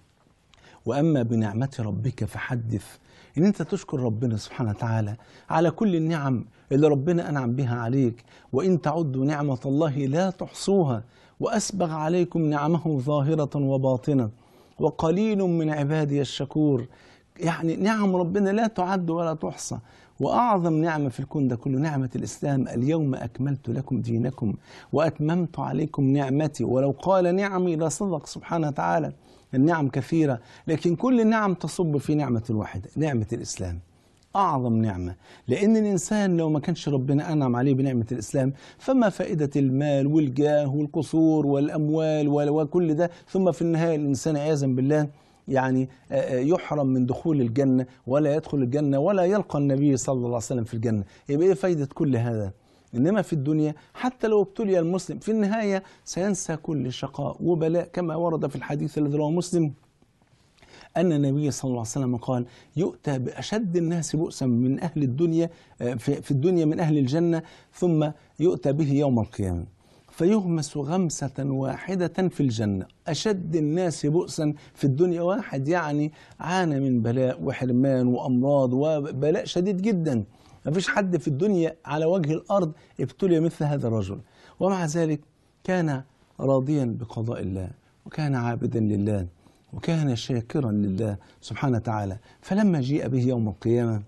وأما بنعمة ربك فحدث ان انت تشكر ربنا سبحانه وتعالى على كل النعم اللي ربنا انعم بها عليك وان تعدوا نعمه الله لا تحصوها واسبغ عليكم نعمه ظاهره وباطنه وقليل من عبادي الشكور يعني نعم ربنا لا تعد ولا تحصى واعظم نعمه في الكون ده كله نعمه الاسلام اليوم اكملت لكم دينكم واتممت عليكم نعمتي ولو قال نعمي لصدق سبحانه وتعالى النعم كثيرة لكن كل النعم تصب في نعمة واحدة نعمة الإسلام أعظم نعمة لأن الإنسان لو ما كانش ربنا أنعم عليه بنعمة الإسلام فما فائدة المال والجاه والقصور والأموال وكل ده ثم في النهاية الإنسان عياذا بالله يعني يحرم من دخول الجنة ولا يدخل الجنة ولا يلقى النبي صلى الله عليه وسلم في الجنة يبقى إيه فايدة كل هذا إنما في الدنيا حتى لو ابتلي المسلم في النهاية سينسى كل شقاء وبلاء كما ورد في الحديث الذي رواه مسلم أن النبي صلى الله عليه وسلم قال يؤتى بأشد الناس بؤسا من أهل الدنيا في الدنيا من أهل الجنة ثم يؤتى به يوم القيامة فيغمس غمسة واحدة في الجنة أشد الناس بؤسا في الدنيا واحد يعني عانى من بلاء وحرمان وأمراض وبلاء شديد جدا ما فيش حد في الدنيا على وجه الأرض ابتلي مثل هذا الرجل ومع ذلك كان راضيا بقضاء الله وكان عابدا لله وكان شاكرا لله سبحانه وتعالى فلما جيء به يوم القيامة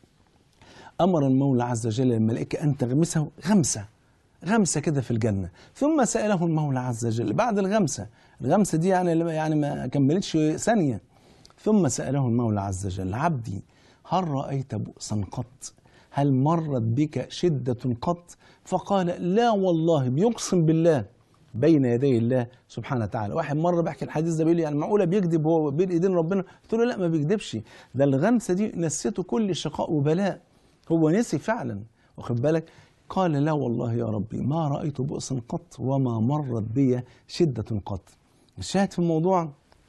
أمر المولى عز وجل الملائكة أن تغمسه غمسة غمسة كده في الجنة ثم سأله المولى عز وجل بعد الغمسة الغمسة دي يعني يعني ما كملتش ثانية ثم سأله المولى عز وجل عبدي هل رأيت بؤسا قط هل مرت بك شدة قط فقال لا والله بيقسم بالله بين يدي الله سبحانه وتعالى واحد مرة بحكي الحديث ده بيقول لي يعني معقولة بيكذب هو بين ايدين ربنا قلت له لا ما بيكذبش ده الغمسة دي نسيته كل شقاء وبلاء هو نسي فعلا واخد بالك قال لا والله يا ربي ما رأيت بؤسا قط وما مرت بي شدة قط الشاهد في الموضوع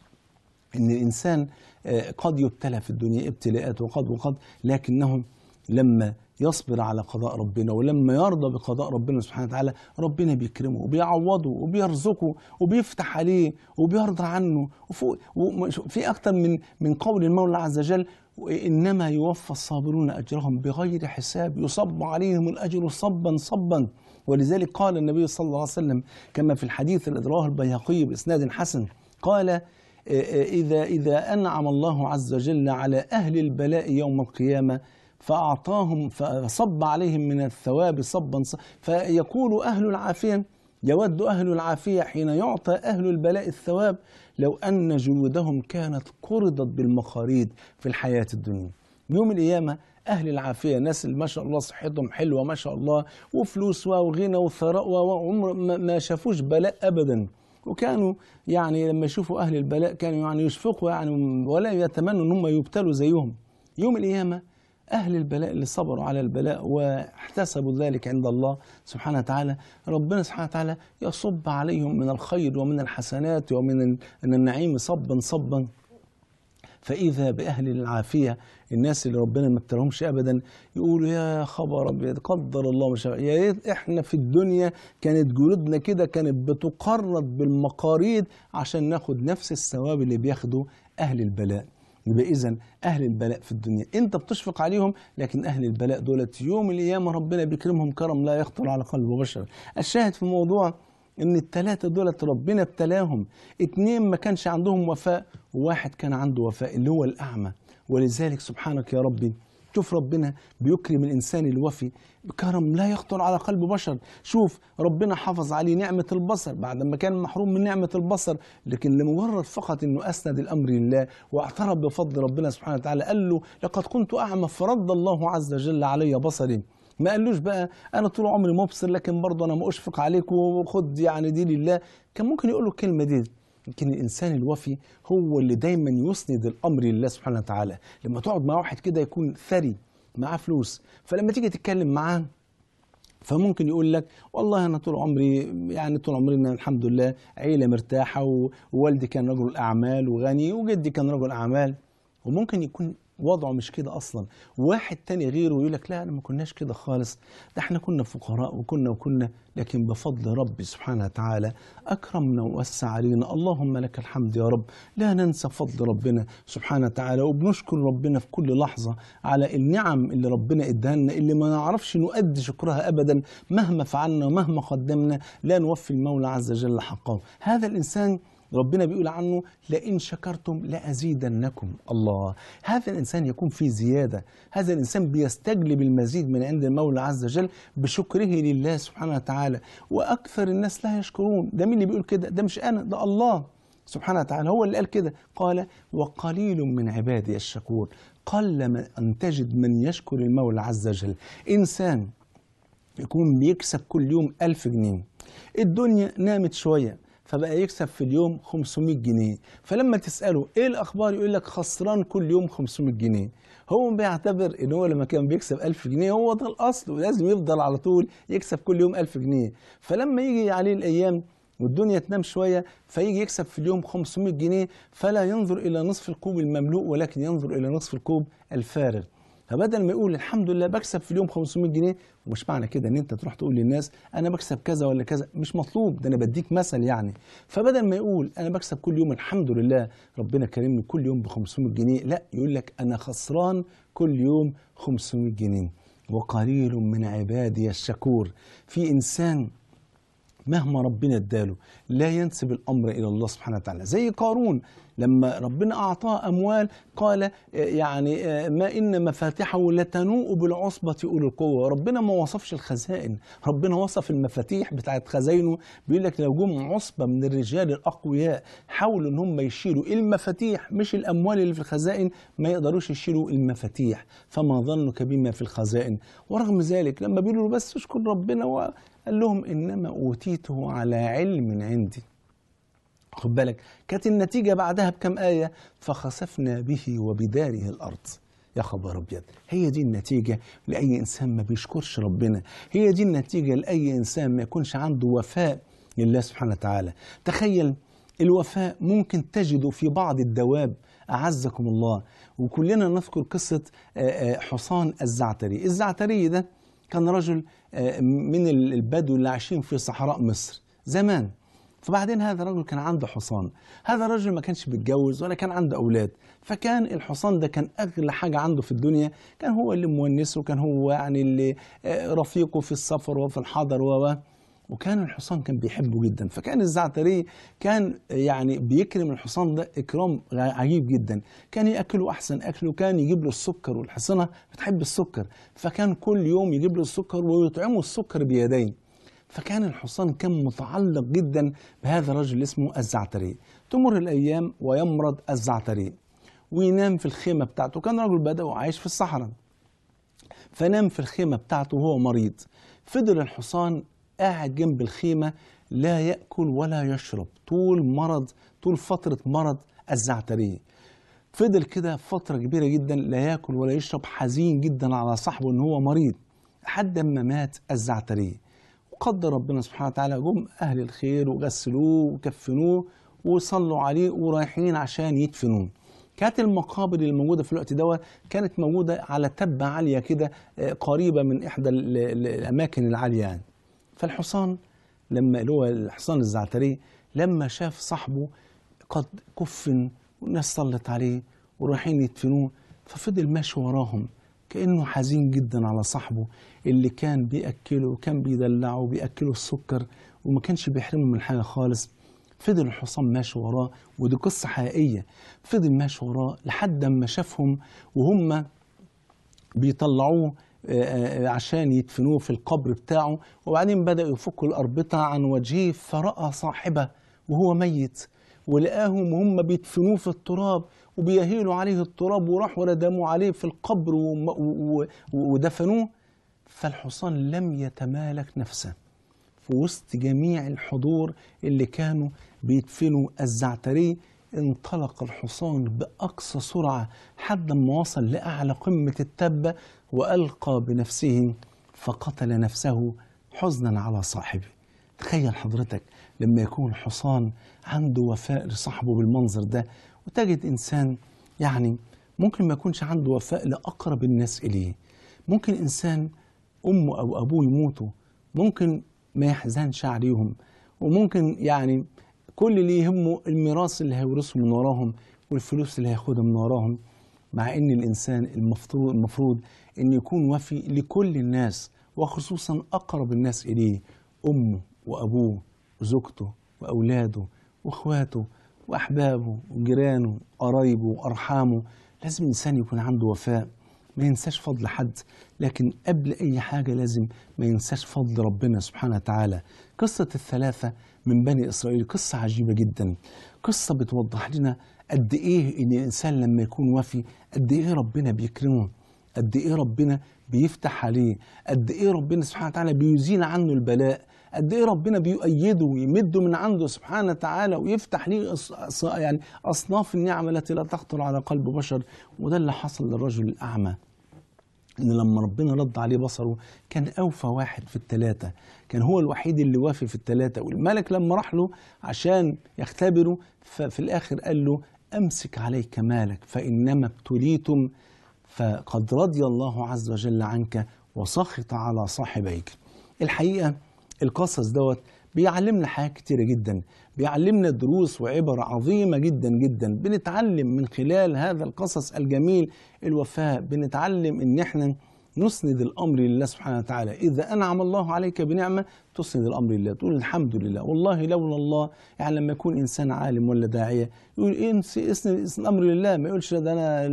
ان الانسان آه، قد يبتلى في الدنيا ابتلاءات وقد وقد لكنه لما يصبر على قضاء ربنا ولما يرضى بقضاء ربنا سبحانه وتعالى ربنا بيكرمه وبيعوضه وبيرزقه وبيفتح عليه وبيرضى عنه وفوق- وفي اكتر من من قول المولى عز وجل انما يوفى الصابرون اجرهم بغير حساب يصب عليهم الاجر صبا صبا ولذلك قال النبي صلى الله عليه وسلم كما في الحديث الذي رواه البيهقي باسناد حسن قال إذا إذا أنعم الله عز وجل على أهل البلاء يوم القيامة فأعطاهم فصب عليهم من الثواب صبا ص- فيقول أهل العافية يود أهل العافية حين يعطى أهل البلاء الثواب لو أن جلودهم كانت قرضت بالمخاريد في الحياة الدنيا يوم القيامة أهل العافية ناس اللي ما شاء الله صحتهم حلوة ما شاء الله وفلوس وغنى وثراء وعمر ما ما شافوش بلاء أبدا وكانوا يعني لما يشوفوا أهل البلاء كانوا يعني يشفقوا يعني ولا يتمنوا أن هم يبتلوا زيهم يوم القيامة أهل البلاء اللي صبروا على البلاء واحتسبوا ذلك عند الله سبحانه وتعالى ربنا سبحانه وتعالى يصب عليهم من الخير ومن الحسنات ومن ال- من النعيم صبا صبا فإذا بأهل العافية الناس اللي ربنا ما ابتلاهمش أبدا يقولوا يا خبر أبيض قدر الله ما شاء يا ريت إحنا في الدنيا كانت جلودنا كده كانت بتقرض بالمقاريض عشان ناخد نفس الثواب اللي بياخده أهل البلاء يبقى إذا أهل البلاء في الدنيا أنت بتشفق عليهم لكن أهل البلاء دولت يوم القيامة ربنا بيكرمهم كرم لا يخطر على قلب بشر الشاهد في الموضوع ان الثلاثه دولت ربنا ابتلاهم اتنين ما كانش عندهم وفاء وواحد كان عنده وفاء اللي هو الاعمى ولذلك سبحانك يا ربي شوف ربنا بيكرم الانسان الوفي بكرم لا يخطر على قلب بشر شوف ربنا حافظ عليه نعمه البصر بعد ما كان محروم من نعمه البصر لكن لمجرد فقط انه اسند الامر لله واعترف بفضل ربنا سبحانه وتعالى قال له لقد كنت اعمى فرد الله عز وجل علي بصري ما قالوش بقى انا طول عمري مبصر لكن برضه انا ما اشفق عليك وخد يعني دي لله كان ممكن يقول له الكلمه دي لكن الانسان الوفي هو اللي دايما يسند الامر لله سبحانه وتعالى لما تقعد مع واحد كده يكون ثري معاه فلوس فلما تيجي تتكلم معاه فممكن يقول لك والله انا طول عمري يعني طول عمرنا الحمد لله عيله مرتاحه و- ووالدي كان رجل اعمال وغني وجدي كان رجل اعمال وممكن يكون وضعه مش كده اصلا واحد تاني غيره يقول لك لا انا ما كناش كده خالص ده احنا كنا فقراء وكنا وكنا لكن بفضل ربي سبحانه وتعالى اكرمنا ووسع علينا اللهم لك الحمد يا رب لا ننسى فضل ربنا سبحانه وتعالى وبنشكر ربنا في كل لحظه على النعم اللي ربنا اداها لنا اللي ما نعرفش نؤدي شكرها ابدا مهما فعلنا ومهما قدمنا لا نوفي المولى عز وجل حقه هذا الانسان ربنا بيقول عنه لئن شكرتم لأزيدنكم الله هذا الإنسان يكون في زيادة هذا الإنسان بيستجلب المزيد من عند المولى عز وجل بشكره لله سبحانه وتعالى وأكثر الناس لا يشكرون ده مين اللي بيقول كده ده مش أنا ده الله سبحانه وتعالى هو اللي قال كده قال وقليل من عبادي الشكور قل من أن تجد من يشكر المولى عز وجل إنسان يكون بيكسب كل يوم ألف جنيه الدنيا نامت شوية فبقى يكسب في اليوم 500 جنيه فلما تسأله ايه الأخبار يقول لك خسران كل يوم 500 جنيه هو بيعتبر ان هو لما كان بيكسب 1000 جنيه هو ده الأصل ولازم يفضل على طول يكسب كل يوم 1000 جنيه فلما يجي عليه الأيام والدنيا تنام شوية فيجي يكسب في اليوم 500 جنيه فلا ينظر إلى نصف الكوب المملوء ولكن ينظر إلى نصف الكوب الفارغ فبدل ما يقول الحمد لله بكسب في اليوم 500 جنيه ومش معنى كده ان انت تروح تقول للناس انا بكسب كذا ولا كذا مش مطلوب ده انا بديك مثل يعني فبدل ما يقول انا بكسب كل يوم الحمد لله ربنا كرمني كل يوم ب 500 جنيه لا يقول لك انا خسران كل يوم 500 جنيه وقليل من عبادي الشكور في انسان مهما ربنا اداله لا ينسب الامر الى الله سبحانه وتعالى زي قارون لما ربنا اعطاه اموال قال آه، يعني آه، ما ان مفاتحه لتنوء بالعصبه اولي القوه ربنا ما وصفش الخزائن ربنا وصف المفاتيح بتاعت خزاينه بيقول لك لو جم عصبه من الرجال الاقوياء حاولوا ان هم يشيلوا المفاتيح مش الاموال اللي في الخزائن ما يقدروش يشيلوا المفاتيح فما ظنك بما في الخزائن ورغم ذلك لما بيقولوا له بس اشكر ربنا وقال لهم انما اوتيته على علم عندي خد بالك كانت النتيجة بعدها بكم آية فخسفنا به وبداره الأرض يا خبر ابيض هي دي النتيجه لاي انسان ما بيشكرش ربنا هي دي النتيجه لاي انسان ما يكونش عنده وفاء لله سبحانه وتعالى تخيل الوفاء ممكن تجده في بعض الدواب اعزكم الله وكلنا نذكر قصه آه، آه، حصان الزعتري الزعتري ده كان رجل آه، من البدو اللي عايشين في صحراء مصر زمان فبعدين هذا الرجل كان عنده حصان هذا الرجل ما كانش بيتجوز ولا كان عنده أولاد فكان الحصان ده كان أغلى حاجة عنده في الدنيا كان هو اللي مونسه كان هو يعني اللي آه، رفيقه في السفر وفي الحضر و وكان الحصان كان بيحبه جدا فكان الزعتري كان يعني بيكرم الحصان ده اكرام عجيب جدا كان ياكله احسن اكل وكان يجيب له السكر والحصانه بتحب السكر فكان كل يوم يجيب له السكر ويطعمه السكر بيديه فكان الحصان كان متعلق جدا بهذا الرجل اسمه الزعتري تمر الايام ويمرض الزعتري وينام في الخيمه بتاعته كان رجل بدوي عايش في الصحراء فنام في الخيمه بتاعته وهو مريض فضل الحصان قاعد جنب الخيمه لا ياكل ولا يشرب طول مرض طول فتره مرض الزعتري فضل كده فتره كبيره جدا لا ياكل ولا يشرب حزين جدا على صاحبه ان هو مريض لحد ما مات الزعتري وقدر ربنا سبحانه وتعالى جم أهل الخير وغسلوه وكفنوه وصلوا عليه ورايحين عشان يدفنوه كانت المقابر اللي موجودة في الوقت ده كانت موجودة على تبة عالية كده آه، قريبة من إحدى الأماكن العالية يعني فالحصان لما اللي هو الحصان الزعتري لما شاف صاحبه قد كفن والناس صلت عليه ورايحين يدفنوه ففضل ماشي وراهم كأنه حزين جدا على صاحبه اللي كان بيأكله وكان بيدلعه وبيأكله السكر وما كانش بيحرمه من حاجة خالص فضل الحصان ماشي وراه ودي قصة حقيقية فضل ماشي وراه لحد ما شافهم وهم بيطلعوه آه، آه، عشان يدفنوه في القبر بتاعه وبعدين بدأوا يفكوا الأربطة عن وجهه فرأى صاحبه وهو ميت ولقاهم وهم بيدفنوه في التراب وبيهيلوا عليه التراب وراحوا ردموا عليه في القبر ودفنوه فالحصان لم يتمالك نفسه في وسط جميع الحضور اللي كانوا بيدفنوا الزعتري انطلق الحصان بأقصى سرعة حد ما وصل لأعلى قمة التبة وألقى بنفسه فقتل نفسه حزنا على صاحبه تخيل حضرتك لما يكون الحصان عنده وفاء لصاحبه بالمنظر ده وتجد إنسان يعني ممكن ما يكونش عنده وفاء لأقرب الناس إليه ممكن إنسان أمه أو أبوه يموتوا ممكن ما يحزنش عليهم وممكن يعني كل اللي يهمه الميراث اللي هيورثه من وراهم والفلوس اللي هياخدها من وراهم مع ان الانسان المفروض المفروض ان يكون وفي لكل الناس وخصوصا اقرب الناس اليه امه وابوه وزوجته واولاده واخواته واحبابه وجيرانه وقرايبه وارحامه لازم الانسان يكون عنده وفاء ما ينساش فضل حد لكن قبل أي حاجة لازم ما ينساش فضل ربنا سبحانه وتعالى قصة الثلاثة من بني إسرائيل قصة عجيبة جدا قصة بتوضح لنا قد إيه إن الإنسان لما يكون وفي قد إيه ربنا بيكرمه قد إيه ربنا بيفتح عليه قد إيه ربنا سبحانه وتعالى بيزيل عنه البلاء قد ايه ربنا بيؤيده ويمده من عنده سبحانه وتعالى ويفتح ليه يعني اصناف النعم التي لا تخطر على قلب بشر وده اللي حصل للرجل الاعمى ان لما ربنا رد عليه بصره كان اوفى واحد في الثلاثه كان هو الوحيد اللي وافي في الثلاثه والملك لما راح له عشان يختبره ففي الاخر قال له امسك عليك مالك فانما ابتليتم فقد رضي الله عز وجل عنك وسخط على صاحبيك الحقيقه القصص دوت بيعلمنا حاجات كتيرة جدا بيعلمنا دروس وعبر عظيمة جدا جدا بنتعلم من خلال هذا القصص الجميل الوفاء بنتعلم ان احنا نسند الامر لله سبحانه وتعالى اذا انعم الله عليك بنعمه تسند الامر لله تقول الحمد لله والله لولا الله يعني لما يكون انسان عالم ولا داعيه يقول اسند الامر لله ما يقولش ده انا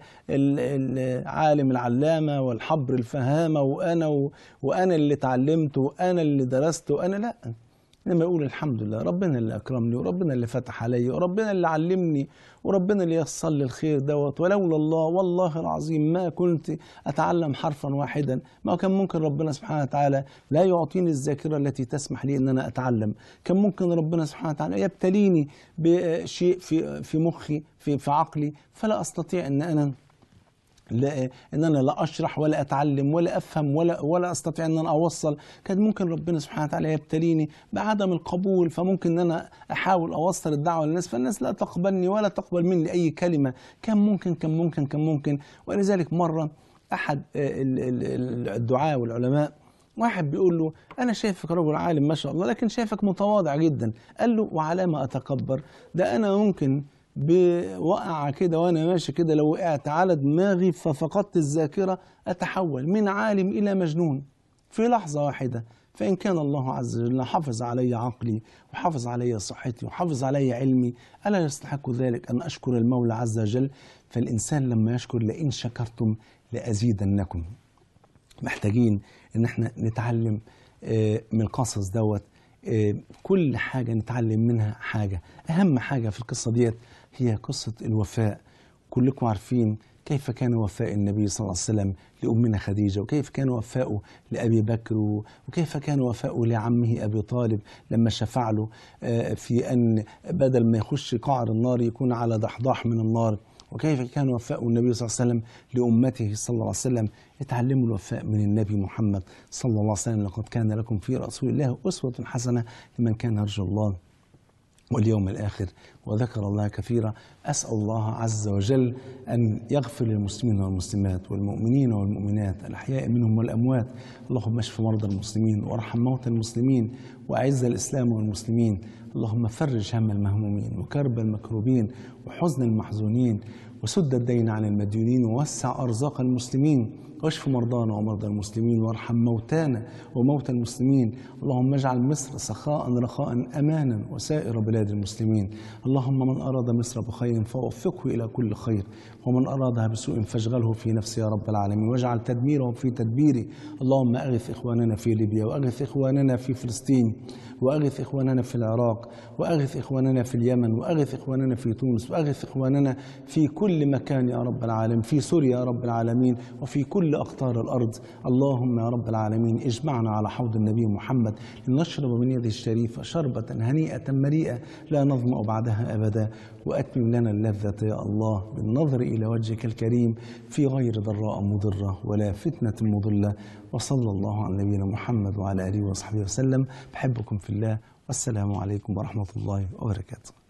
العالم العلامه والحبر الفهامه وانا وانا اللي اتعلمت وانا اللي درست وانا لا انما يقول الحمد لله ربنا اللي اكرمني وربنا اللي فتح علي وربنا اللي علمني وربنا اللي يصل لي الخير دوت ولولا الله والله العظيم ما كنت اتعلم حرفا واحدا ما كان ممكن ربنا سبحانه وتعالى لا يعطيني الذاكره التي تسمح لي ان انا اتعلم كان ممكن ربنا سبحانه وتعالى يبتليني بشيء في في مخي في في عقلي فلا استطيع ان انا لا ان انا لا اشرح ولا اتعلم ولا افهم ولا ولا استطيع ان انا اوصل كان ممكن ربنا سبحانه وتعالى يبتليني بعدم القبول فممكن ان انا احاول اوصل الدعوه للناس فالناس لا تقبلني ولا تقبل مني اي كلمه كان ممكن كان ممكن كان ممكن ولذلك مره احد ال- ال- ال- الدعاة والعلماء واحد بيقول له انا شايفك رجل عالم ما شاء الله لكن شايفك متواضع جدا قال له وعلى ما اتكبر ده انا ممكن بوقع كده وانا ماشي كده لو وقعت على دماغي ففقدت الذاكره اتحول من عالم الى مجنون في لحظه واحده فان كان الله عز وجل حافظ علي عقلي وحافظ علي صحتي وحافظ علي علمي الا يستحق ذلك ان اشكر المولى عز وجل فالانسان لما يشكر لئن شكرتم لازيدنكم محتاجين ان احنا نتعلم آه، من القصص دوت آه، كل حاجة نتعلم منها حاجة أهم حاجة في القصة ديت هي قصة الوفاء كلكم عارفين كيف كان وفاء النبي صلى الله عليه وسلم لأمنا خديجة وكيف كان وفاؤه لأبي بكر و- وكيف كان وفاؤه لعمه أبي طالب لما شفع له آه، في أن بدل ما يخش قعر النار يكون على ضحضاح من النار وكيف كان وفاء النبي صلى الله عليه وسلم لأمته صلى الله عليه وسلم اتعلموا الوفاء من النبي محمد صلى الله عليه وسلم لقد كان لكم في رسول الله أسوة حسنة لمن كان يرجو الله واليوم الآخر وذكر الله كثيرا أسأل الله عز وجل أن يغفر للمسلمين والمسلمات والمؤمنين والمؤمنات الأحياء منهم والأموات اللهم اشف مرضى المسلمين وارحم موتى المسلمين وأعز الإسلام والمسلمين اللهم فرج هم المهمومين وكرب المكروبين وحزن المحزونين وسد الدين عن المديونين ووسع أرزاق المسلمين واشف مرضانا ومرضى المسلمين وارحم موتانا وموتى المسلمين اللهم اجعل مصر سخاء رخاء امانا وسائر بلاد المسلمين اللهم من اراد مصر بخير فوفقه الى كل خير ومن ارادها بسوء فاشغله في نفسه يا رب العالمين واجعل تدميره في تدبيري اللهم اغث اخواننا في ليبيا واغث اخواننا في فلسطين واغث اخواننا في العراق واغث اخواننا في اليمن واغث اخواننا في تونس واغث اخواننا في كل مكان يا رب العالمين في سوريا يا رب العالمين وفي كل اقطار الارض اللهم يا رب العالمين اجمعنا على حوض النبي محمد لنشرب من يده الشريفه شربه هنيئه مريئه لا نظما بعدها ابدا واتمم لنا اللذه يا الله بالنظر الى وجهك الكريم في غير ضراء مضره ولا فتنه مضله وصلى الله على نبينا محمد وعلى اله وصحبه وسلم بحبكم في الله والسلام عليكم ورحمه الله وبركاته